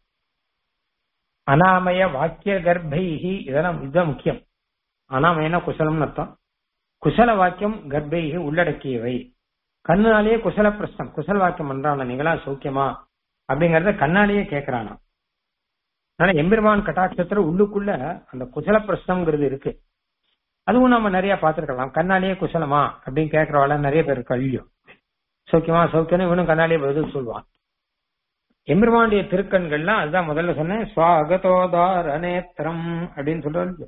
அனாமய வாக்கிய கர்ப்பைஹி இதெல்லாம் இதுதான் முக்கியம் அனாமயனா குசலம்னு அர்த்தம் குசல வாக்கியம் கர்ப்பைஹி உள்ளடக்கியவை கண்ணாலேயே குசல பிரஸ்தம் குசல வாக்கியம் பண்றான நீங்களா சௌக்கியமா அப்படிங்கறத கண்ணாலேயே கேட்கறானா ஆனா எம்பெருமான் கட்டாட்சத்துல உள்ளுக்குள்ள அந்த குசல பிரஸ்தம்ங்கிறது இருக்கு அதுவும் நம்ம நிறைய பார்த்திருக்கலாம் கண்ணாலேயே குசலமா அப்படின்னு கேட்கறவாள் நிறைய பேர் கல்வியும் சௌக்கியமா சௌக்கியம் இவனும் கண்ணாலேயே பதில் சொல்லுவான் எம்பெருமானுடைய திருக்கண்கள்லாம் அதுதான் முதல்ல சொன்னேன் சுவாகதோதார நேத்திரம் அப்படின்னு சொல்றாரு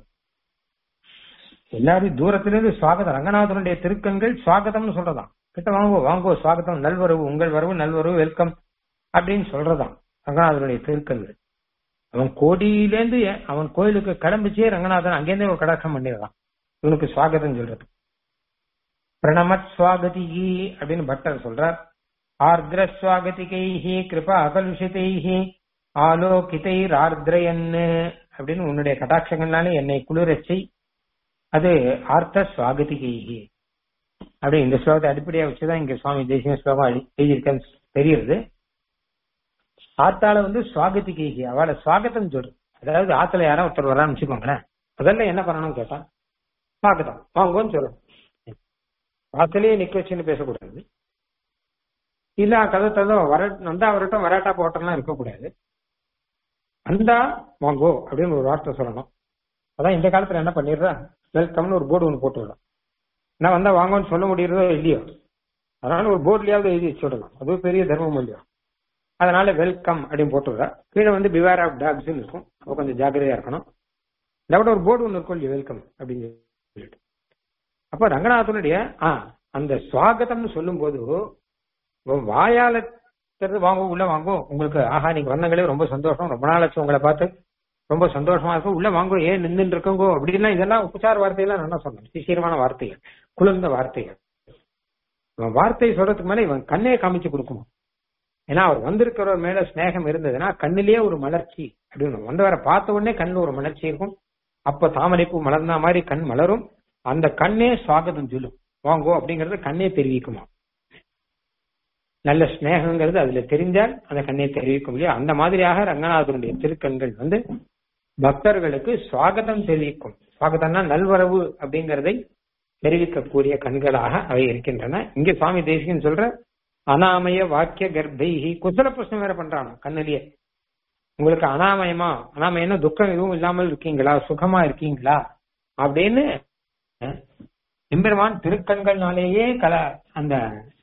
எல்லாரும் தூரத்துல இருந்து சுவாகதம் ரங்கநாதனுடைய திருக்கண்கள் சுவாகதம்னு சொல்றதாம் கிட்ட வாங்கோ வாங்கோ சுவாகதம் நல்வரவு உங்கள் வரவு நல்வரவு வெல்கம் அப்படின்னு சொல்றதாம் ரங்கநாதனுடைய திருக்கண்கள் அவன் கோடியிலேருந்து அவன் கோயிலுக்கு கிளம்பிச்சே ரங்கநாதன் அங்கேருந்தே ஒரு கடாட்சம் பண்ணிடுறான் இவனுக்கு சுவாகதம் சொல்றது பிரணமத் சுவாகதிகி அப்படின்னு பட்டர் சொல்றார் ஆர்திர சுவாகதிகைஹி கிருபா அகலுஷிதைஹி ஆலோகிதைர் ஆர்திரயன்னு அப்படின்னு உன்னுடைய கட்டாட்சங்கள்னாலே என்னை குளிரச்சை அது ஆர்த்த சுவாகதிகைஹி அப்படி இந்த ஸ்லோகத்தை அடிப்படையா வச்சுதான் இங்க சுவாமி தேசிய ஸ்லோகம் எழுதியிருக்கேன்னு தெரியுது ஆத்தால வந்து சுவாகதிகைஹி அவளை சுவாகத்தம் சொல்றது அதாவது ஆத்துல யாரோ ஒருத்தர் வரான்னு வச்சுக்கோங்களேன் முதல்ல என்ன பண்ணணும்னு கேட்டா சுவாகதம் வாங்கன்னு சொல்லணும் வாசலையே நிக்க வச்சுன்னு பேசக்கூடாது இல்ல கதை தந்தோ வர வந்தா வரட்டும் வராட்டா போட்டோம்லாம் இருக்கக்கூடாது வந்தா வாங்கோ அப்படின்னு ஒரு வார்த்தை சொல்லணும் அதான் இந்த காலத்துல என்ன பண்ணிடுறா வெல்கம்னு ஒரு போர்டு ஒன்று போட்டு விடும் என்ன வந்தா வாங்கன்னு சொல்ல முடியறதோ இல்லையோ அதனால ஒரு போர்ட்லயாவது எழுதி வச்சு விடலாம் அது பெரிய தர்மம் இல்லையோ அதனால வெல்கம் அப்படின்னு போட்டு விடா கீழே வந்து பிவேர் ஆஃப் டாக்ஸ் இருக்கும் அப்போ கொஞ்சம் ஜாக்கிரதையா இருக்கணும் இதை விட ஒரு போர்டு ஒன்று இருக்கும் இல்லையா வெல்கம் அப்படின்னு சொல்லிட்டு அப்ப ரங்கநாதனுடைய ஆ அந்த சுவாகதம்னு சொல்லும் போது வாயால திறந்து வாங்க உள்ள வாங்கும் உங்களுக்கு ஆஹா நீங்க வந்தங்களே ரொம்ப சந்தோஷம் ரொம்ப நாளாச்சு உங்களை பார்த்து ரொம்ப சந்தோஷமா இருக்கும் உள்ள வாங்கோ ஏன் நின்றுட்டு இருக்கோங்கோ அப்படின்லாம் இதெல்லாம் உபச்சார வார்த்தையெல்லாம் நல்லா சொன்னேன் சிசிரமான வார்த்தைகள் குளிர்ந்த வார்த்தைகள் இவன் வார்த்தை சொல்றதுக்கு மேல இவன் கண்ணே காமிச்சு கொடுக்கணும் ஏன்னா அவர் வந்திருக்கிறவர் மேல ஸ்நேகம் இருந்ததுன்னா கண்ணிலேயே ஒரு மலர்ச்சி அப்படின்னு வந்தவரை பார்த்த உடனே கண்ணில் ஒரு மலர்ச்சி இருக்கும் அப்ப தாமரைப்பூ மலர்ந்த மாதிரி கண் மலரும் அந்த கண்ணே சுவாகதம் சொல்லும் வாங்கோ அப்படிங்கறது கண்ணே தெரிவிக்குமா நல்ல ஸ்நேகங்கிறது அதுல தெரிஞ்சால் அந்த கண்ணை தெரிவிக்கும் இல்லையா அந்த மாதிரியாக ரங்கநாதனுடைய திருக்கண்கள் வந்து பக்தர்களுக்கு சுவாகதம் தெரிவிக்கும் சுவாகதம்னா நல்வரவு அப்படிங்கறதை தெரிவிக்கக்கூடிய கண்களாக அவை இருக்கின்றன இங்க சுவாமி தேசிகன் சொல்ற அனாமய வாக்கிய கர்ப்பைஹி குசல பிரச்சனை வேற பண்றான் கண்ணிலேயே உங்களுக்கு அனாமயமா அனாமயம்னா துக்கம் எதுவும் இல்லாமல் இருக்கீங்களா சுகமா இருக்கீங்களா அப்படின்னு எம்பெருமான் திருக்கண்கள்னாலேயே கல அந்த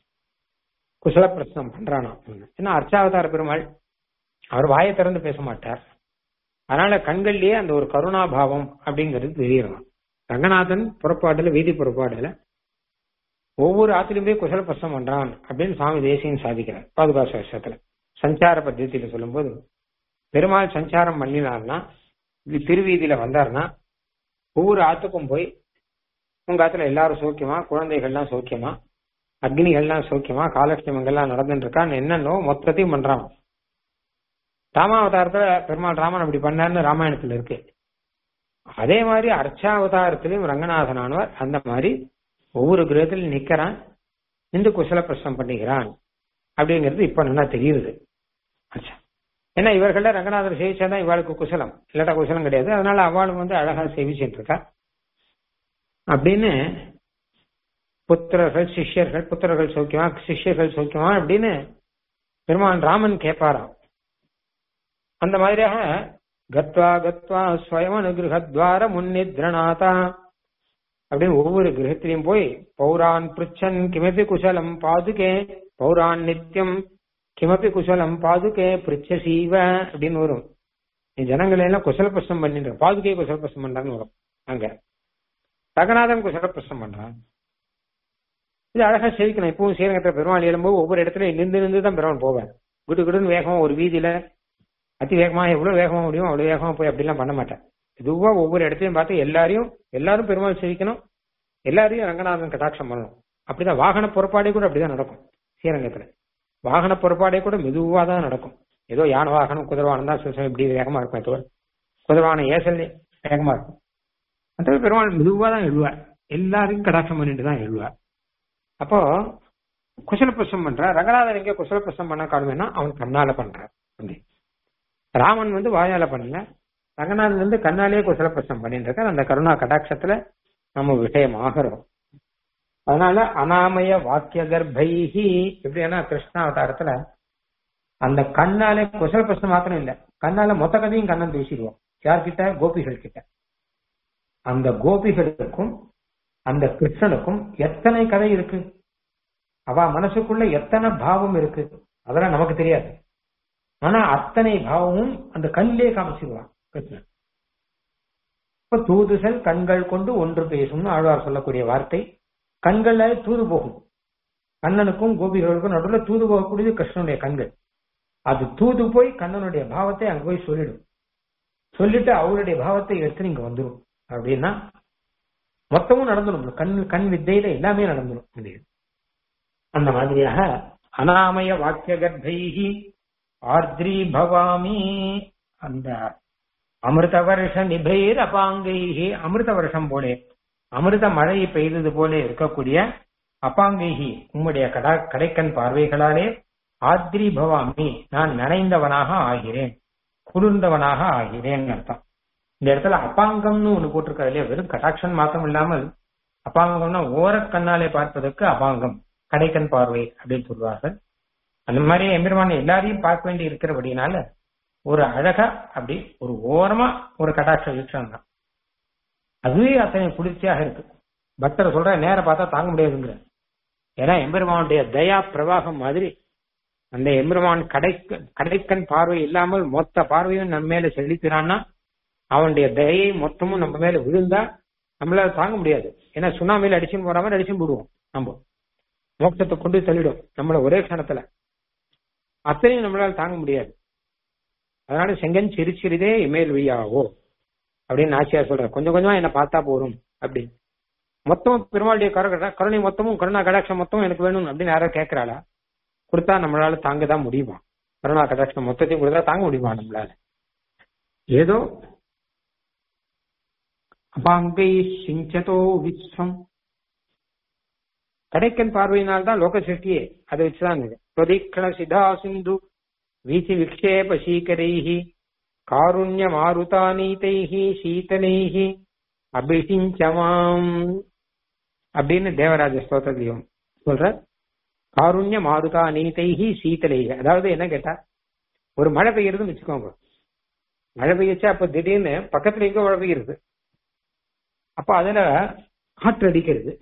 குசல பிரச்சனம் பண்றானா ஏன்னா அர்ச்சாவதார பெருமாள் அவர் வாயை திறந்து பேச மாட்டார் அதனால கண்கள்லயே அந்த ஒரு கருணாபாவம் அப்படிங்கிறது தெரியலாம் ரங்கநாதன் புறப்பாடுல வீதி புறப்பாடுல ஒவ்வொரு ஆத்திலும் போய் குசல பிரசனம் பண்றான் அப்படின்னு சுவாமி தேசியம் சாதிக்கிறார் பாதுகாச வருஷத்துல சஞ்சார பத்தியத்தில சொல்லும்போது பெருமாள் சஞ்சாரம் பண்ணினார்னா திருவீதியில வந்தார்னா ஒவ்வொரு ஆத்துக்கும் போய் உங்க ஆத்துல எல்லாரும் சௌக்கியமா குழந்தைகள்லாம் சௌக்கியமா அக்னிகள்லாம் சௌக்கியமா காலட்சேமங்கள்லாம் நடந்துட்டு இருக்கான்னு என்னன்னோ மொத்தத்தையும் பண்றான் ராமாவதாரத்துல பெருமாள் ராமன் அப்படி பண்ணார்னு ராமாயணத்துல இருக்கு அதே மாதிரி அர்ச்சாவதாரத்திலையும் ரங்கநாதனானவர் அந்த மாதிரி ஒவ்வொரு கிரகத்திலும் நிக்கிறான் நின்று குசல பிரசனம் பண்ணிக்கிறான் அப்படிங்கிறது இப்ப நல்லா தெரியுது அச்சா ஏன்னா இவர்கள ரங்கநாதர் சேவிச்சாதான் இவாளுக்கு குசலம் இல்லாட்டா குசலம் கிடையாது அதனால அவளும் வந்து அழகா சேவிச்சுட்டு இருக்கா அப்படின்னு புத்திரர்கள் சிஷ்யர்கள் புத்திரர்கள் சௌக்கியமா சிஷ்யர்கள் சௌக்கியமா அப்படின்னு பெருமான் ராமன் கேட்பாராம் அந்த மாதிரியாக கத்வா கத்வா ஸ்வயம் அனுகிரகத்வார முன்னித்ரநாதா அப்படின்னு ஒவ்வொரு கிரகத்திலையும் போய் பௌரான் பிருச்சன் கிமபி குசலம் பாதுகே பௌரான் நித்தியம் கிமபி குசலம் பாதுகே பிருச்ச சீவ அப்படின்னு வரும் நீ ஜனங்களை எல்லாம் குசல பிரசனம் பண்ணிட்டு பாதுகே குசல பிரசனம் பண்றான்னு வரும் அங்க ரகநாதன் குசல பிரசனம் பண்றான் இது அழகா சேவிக்கணும் இப்பவும் ஸ்ரீரங்கத்துல பெருமாள் எழும்போது ஒவ்வொரு இடத்துலயும் நின்று நின்று தான் பெருமாள் போவேன் குடு குடுன்னு வேகமா ஒரு வீதியில அதி வேகமா எவ்வளவு வேகமா முடியும் அவ்வளவு வேகமா போய் அப்படிலாம் பண்ண மாட்டேன் இதுவா ஒவ்வொரு இடத்தையும் பார்த்து எல்லாரையும் எல்லாரும் பெருமாள் சேவிக்கணும் எல்லாரையும் ரங்கநாதன் கட்டாட்சம் பண்ணணும் அப்படிதான் வாகன புறப்பாடே கூட அப்படிதான் நடக்கும் ஸ்ரீரங்கத்துல வாகன புறப்பாடே கூட மெதுவா தான் நடக்கும் ஏதோ யானை வாகனம் குதிரை வாகனம் தான் சில சமயம் இப்படி வேகமா இருக்கும் தவிர குதிரை வாகனம் ஏசல் வேகமா இருக்கும் அந்த பெருமாள் மெதுவா தான் எழுவார் எல்லாரையும் கடாட்சம் பண்ணிட்டு தான் எழுவார் அப்போ குசலப்பிரசம் பண்றான் ரங்கநாதன் எங்க குசலப்பிரசம் பண்ண காணுமேனா அவன் கண்ணால பண்றான் அப்படி ராமன் வந்து வாயால பண்ணல ரங்கநாதன் வந்து கண்ணாலேயே குசலப்பிரசம் பண்ணிட்டு இருக்கார் அந்த கருணா கடாட்சத்துல நம்ம விஷயம் ஆகிறோம் அதனால அனாமய வாக்கிய கர்ப்பைஹி எப்படின்னா கிருஷ்ண அவதாரத்துல அந்த கண்ணாலே குசல பிரச்சனை மாத்திரம் இல்ல கண்ணால மொத்த கதையும் கண்ணன் பேசிடுவோம் யார்கிட்ட கோபிகள் கிட்ட அந்த கோபிகளுக்கும் அந்த கிருஷ்ணனுக்கும் எத்தனை கதை இருக்கு அவ மனசுக்குள்ள எத்தனை பாவம் இருக்கு அதெல்லாம் நமக்கு தெரியாது ஆனா அத்தனை பாவமும் அந்த கண்ணிலே காமிச்சிருவான் கிருஷ்ணன் இப்ப தூதுசல் கண்கள் கொண்டு ஒன்று பேசும்னு ஆழ்வார் சொல்லக்கூடிய வார்த்தை கண்கள்ல தூது போகும் கண்ணனுக்கும் கோபிகளுக்கும் நடுவில் தூது போகக்கூடியது கிருஷ்ணனுடைய கண்கள் அது தூது போய் கண்ணனுடைய பாவத்தை அங்க போய் சொல்லிடும் சொல்லிட்டு அவருடைய பாவத்தை எடுத்து நீங்க வந்துடும் அப்படின்னா மொத்தமும் நடந்துடும் கண் கண் வித்தையில எல்லாமே நடந்துடும் அது அந்த மாதிரியாக அனாமய வாக்கிய கர்ப்பைகி ஆர்திரி பவாமி அந்த அமிர்த வருஷ நிபைர் அபாங்கைகி அமிர்த வருஷம் போலே அமிர்த மழை பெய்தது போல இருக்கக்கூடிய அப்பாங்கைகி உம்முடைய கடா கடைக்கண் பார்வைகளாலே ஆத்ரி பவாமி நான் நனைந்தவனாக ஆகிறேன் குளிர்ந்தவனாக ஆகிறேன் அர்த்தம் இந்த இடத்துல அப்பாங்கம்னு ஒண்ணு போட்டிருக்காரு இல்லையா வெறும் கடாட்சன் மாத்திரம் இல்லாமல் அப்பாங்கம்னா ஓரக்கண்ணாலே பார்ப்பதற்கு அபாங்கம் கடைக்கண் பார்வை அப்படின்னு சொல்லுவார்கள் அந்த மாதிரி எம்பெருமான் எல்லாரையும் பார்க்க வேண்டி இருக்கிறபடினால ஒரு அழகா அப்படி ஒரு ஓரமா ஒரு கடாட்ச வீழ்ச்சான் தான் அதுவே அத்தனை குளிர்ச்சியாக இருக்கு பக்தர் சொல்ற நேரம் பார்த்தா தாங்க முடியாதுங்கிற ஏன்னா எம்பெருமானுடைய தயா பிரவாகம் மாதிரி அந்த எம்பெருமான் கடை கடைக்கண் பார்வை இல்லாமல் மொத்த பார்வையும் நம்ம மேல செலுத்தினான்னா அவனுடைய தயை மொத்தமும் நம்ம மேல விழுந்தா நம்மளால தாங்க முடியாது ஏன்னா சுனாமியில அடிச்சுன்னு போற மாதிரி அடிச்சுன்னு போடுவோம் நம்ம மோட்சத்தை கொண்டு தள்ளிடும் நம்மள ஒரே கணத்துல அத்தனையும் நம்மளால தாங்க முடியாது அதனால செங்கன் சிறு சிறிதே இமேல் வியாவோ அப்படின்னு ஆச்சியா சொல்ற கொஞ்சம் கொஞ்சமா என்ன பார்த்தா போரும் அப்படி மொத்தமும் பெருமாளுடைய கரு கருணை மொத்தமும் கருணா கடாட்சம் மொத்தமும் எனக்கு வேணும் அப்படின்னு யாராவது கேட்கிறாளா கொடுத்தா நம்மளால தாங்க தான் முடியுமா கருணா கடாட்சம் மொத்தத்தையும் கொடுத்தா தாங்க முடியுமா நம்மளால ஏதோ அபாங்கை சிஞ்சதோ விஸ்வம் கடைக்கன் பார்வையினால்தான் லோக சிருஷ்டியே அதை வச்சுதான் பிரதீக்ஷண சிதா சிந்து வீசி விக்ஷேப சீக்கரைஹி காருண்ய மாருதானீதைஹி சீதனைஹி அபிஷிஞ்சமாம் அப்படின்னு தேவராஜ ஸ்தோத்திரத்திலையும் சொல்ற காருண்ய மாருதா நீதைஹி சீத்தலைஹி அதாவது என்ன கேட்டா ஒரு மழை பெய்யறதுன்னு வச்சுக்கோங்க மழை பெய்யச்சா அப்ப திடீர்னு பக்கத்துல எங்க மழை பெய்யுறது அப்ப அதுல காற்று அடிக்கிறது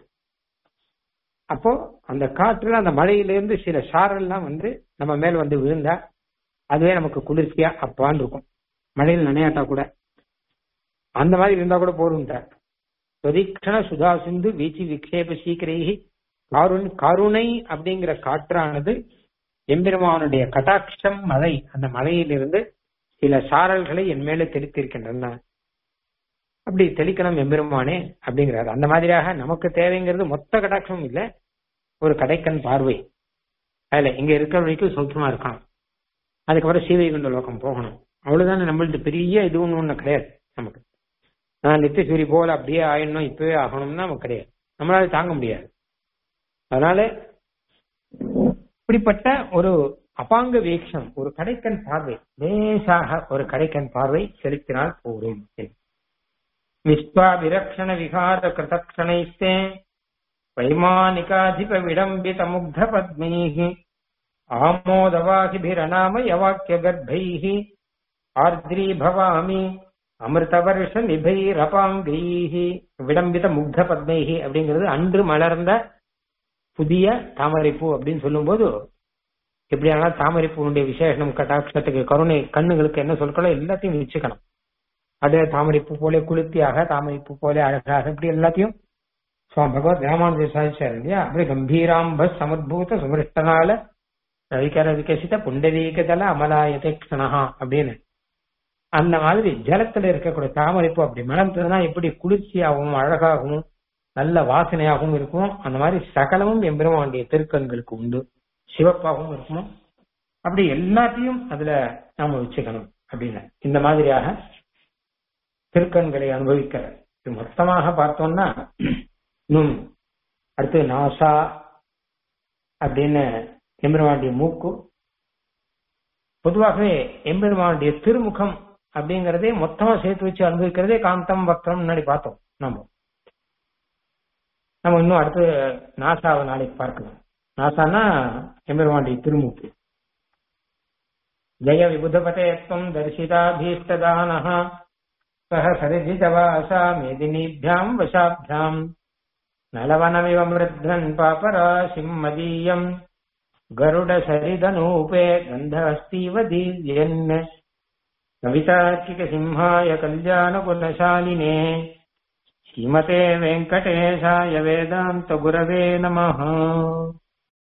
அப்போ அந்த காற்றுல அந்த மழையிலிருந்து சில சாரெல்லாம் வந்து நம்ம மேல் வந்து விழுந்தா அதுவே நமக்கு குளிர்ச்சியா அப்பான்னு இருக்கும் மழையில் நனையாட்டா கூட அந்த மாதிரி இருந்தா கூட போதும்ட்டார் பிரதீக்ஷண சுதா சிந்து வீச்சு விக்ஷேப சீக்கிரேகி காருண் கருணை அப்படிங்கிற காற்றானது எம்பெருமானுடைய கட்டாட்சம் மழை அந்த மழையிலிருந்து சில சாரல்களை என் மேல தெளித்திருக்கின்றன அப்படி தெளிக்கணும் எம்பெருமானே அப்படிங்கிறாரு அந்த மாதிரியாக நமக்கு தேவைங்கிறது மொத்த கடாட்சமும் இல்ல ஒரு கடைக்கண் பார்வை அதுல இங்க இருக்கிற வரைக்கும் சௌக்கியமா இருக்கான் அதுக்கப்புறம் சீவைகுண்ட லோகம் போகணும் அவ்வளவுதானே நம்மள்ட்ட பெரிய இது ஒண்ணு ஒண்ணு கிடையாது நமக்கு நான் நித்தியசூரி போல அப்படியே ஆயிடணும் இப்பவே ஆகணும்னா நமக்கு கிடையாது நம்மளால தாங்க முடியாது அதனால இப்படிப்பட்ட ஒரு அபாங்க வீக்ஷம் ஒரு கடைக்கண் பார்வை லேசாக ஒரு கடைக்கண் பார்வை செலுத்தினால் போதும் விஸ்வா விரக்ஷண விகார கிருதக்ஷணைஸ்தே வைமானிகாதிப விடம்பித முக்த பத்மீஹி ஆமோதவாகிபிரணாமய வாக்கிய கர்ப்பைஹி ஆர்திரி பவாமி அமிர்தவர்ஷ நிபைரபாங்கைஹி விடம்பித முக்த பத்மைஹி அப்படிங்கிறது அன்று மலர்ந்த புதிய தாமரைப்பூ அப்படின்னு சொல்லும்போது எப்படியானா தாமரைப்பூனுடைய விசேஷம் கட்டாட்சத்துக்கு கருணை கண்ணுங்களுக்கு என்ன சொல்களோ எல்லாத்தையும் வச்சுக்கணும் அது தாமரைப்பூ போல குளிர்த்தியாக தாமரைப்பூ போல அழகாக இப்படி எல்லாத்தையும் சுவாமி பகவத் ராமானுஜ சாதிச்சார் இல்லையா அப்படியே கம்பீராம்ப சமுத்பூத சுமிருஷ்டனால ரவிகர விகசித புண்டரீகதல அமலாயத்தை க்ஷணஹா அப்படின்னு அந்த மாதிரி ஜலத்துல இருக்கக்கூடிய தாமரைப்பூ அப்படி மலர்ந்ததுன்னா எப்படி குளிர்ச்சியாகவும் அழகாகவும் நல்ல வாசனையாகவும் இருக்கும் அந்த மாதிரி சகலமும் எம்பெருமானுடைய திருக்கண்களுக்கு உண்டு சிவப்பாகவும் இருக்குமோ அப்படி எல்லாத்தையும் அதுல நாம வச்சுக்கணும் அப்படின்னு இந்த மாதிரியாக திருக்கண்களை அனுபவிக்கிற இது மொத்தமாக பார்த்தோம்னா இன்னும் அடுத்து நாசா அப்படின்னு எம்பெருமானுடைய மூக்கு பொதுவாகவே எம்பெருமானுடைய திருமுகம் அப்படிங்கறதே மொத்தமா சேர்த்து வச்சு அனுபவிக்கிறதே காந்தம் வக்ரம் முன்னாடி பார்த்தோம் நம்ம நம்ம இன்னும் அடுத்து நாசாவை நாளைக்கு பார்க்கலாம் நாசானா எம்பெருமானுடைய திருமுக்கு ஜெய விபுதபதேத்வம் தரிசிதாபீஷ்டதானः சக சரிஜிதவாசா மேதினீभ्याम् வசாभ्याम् நலவனமிவ மிருத்வன் பாபராசிம் மதீயம் गरुडसरिदनूपे गन्धस्तीव दीर्यन् कवितार्किकसिंहाय कल्याणकुलशालिने श्रीमते वेङ्कटेशाय वेदान्तगुरवे नमः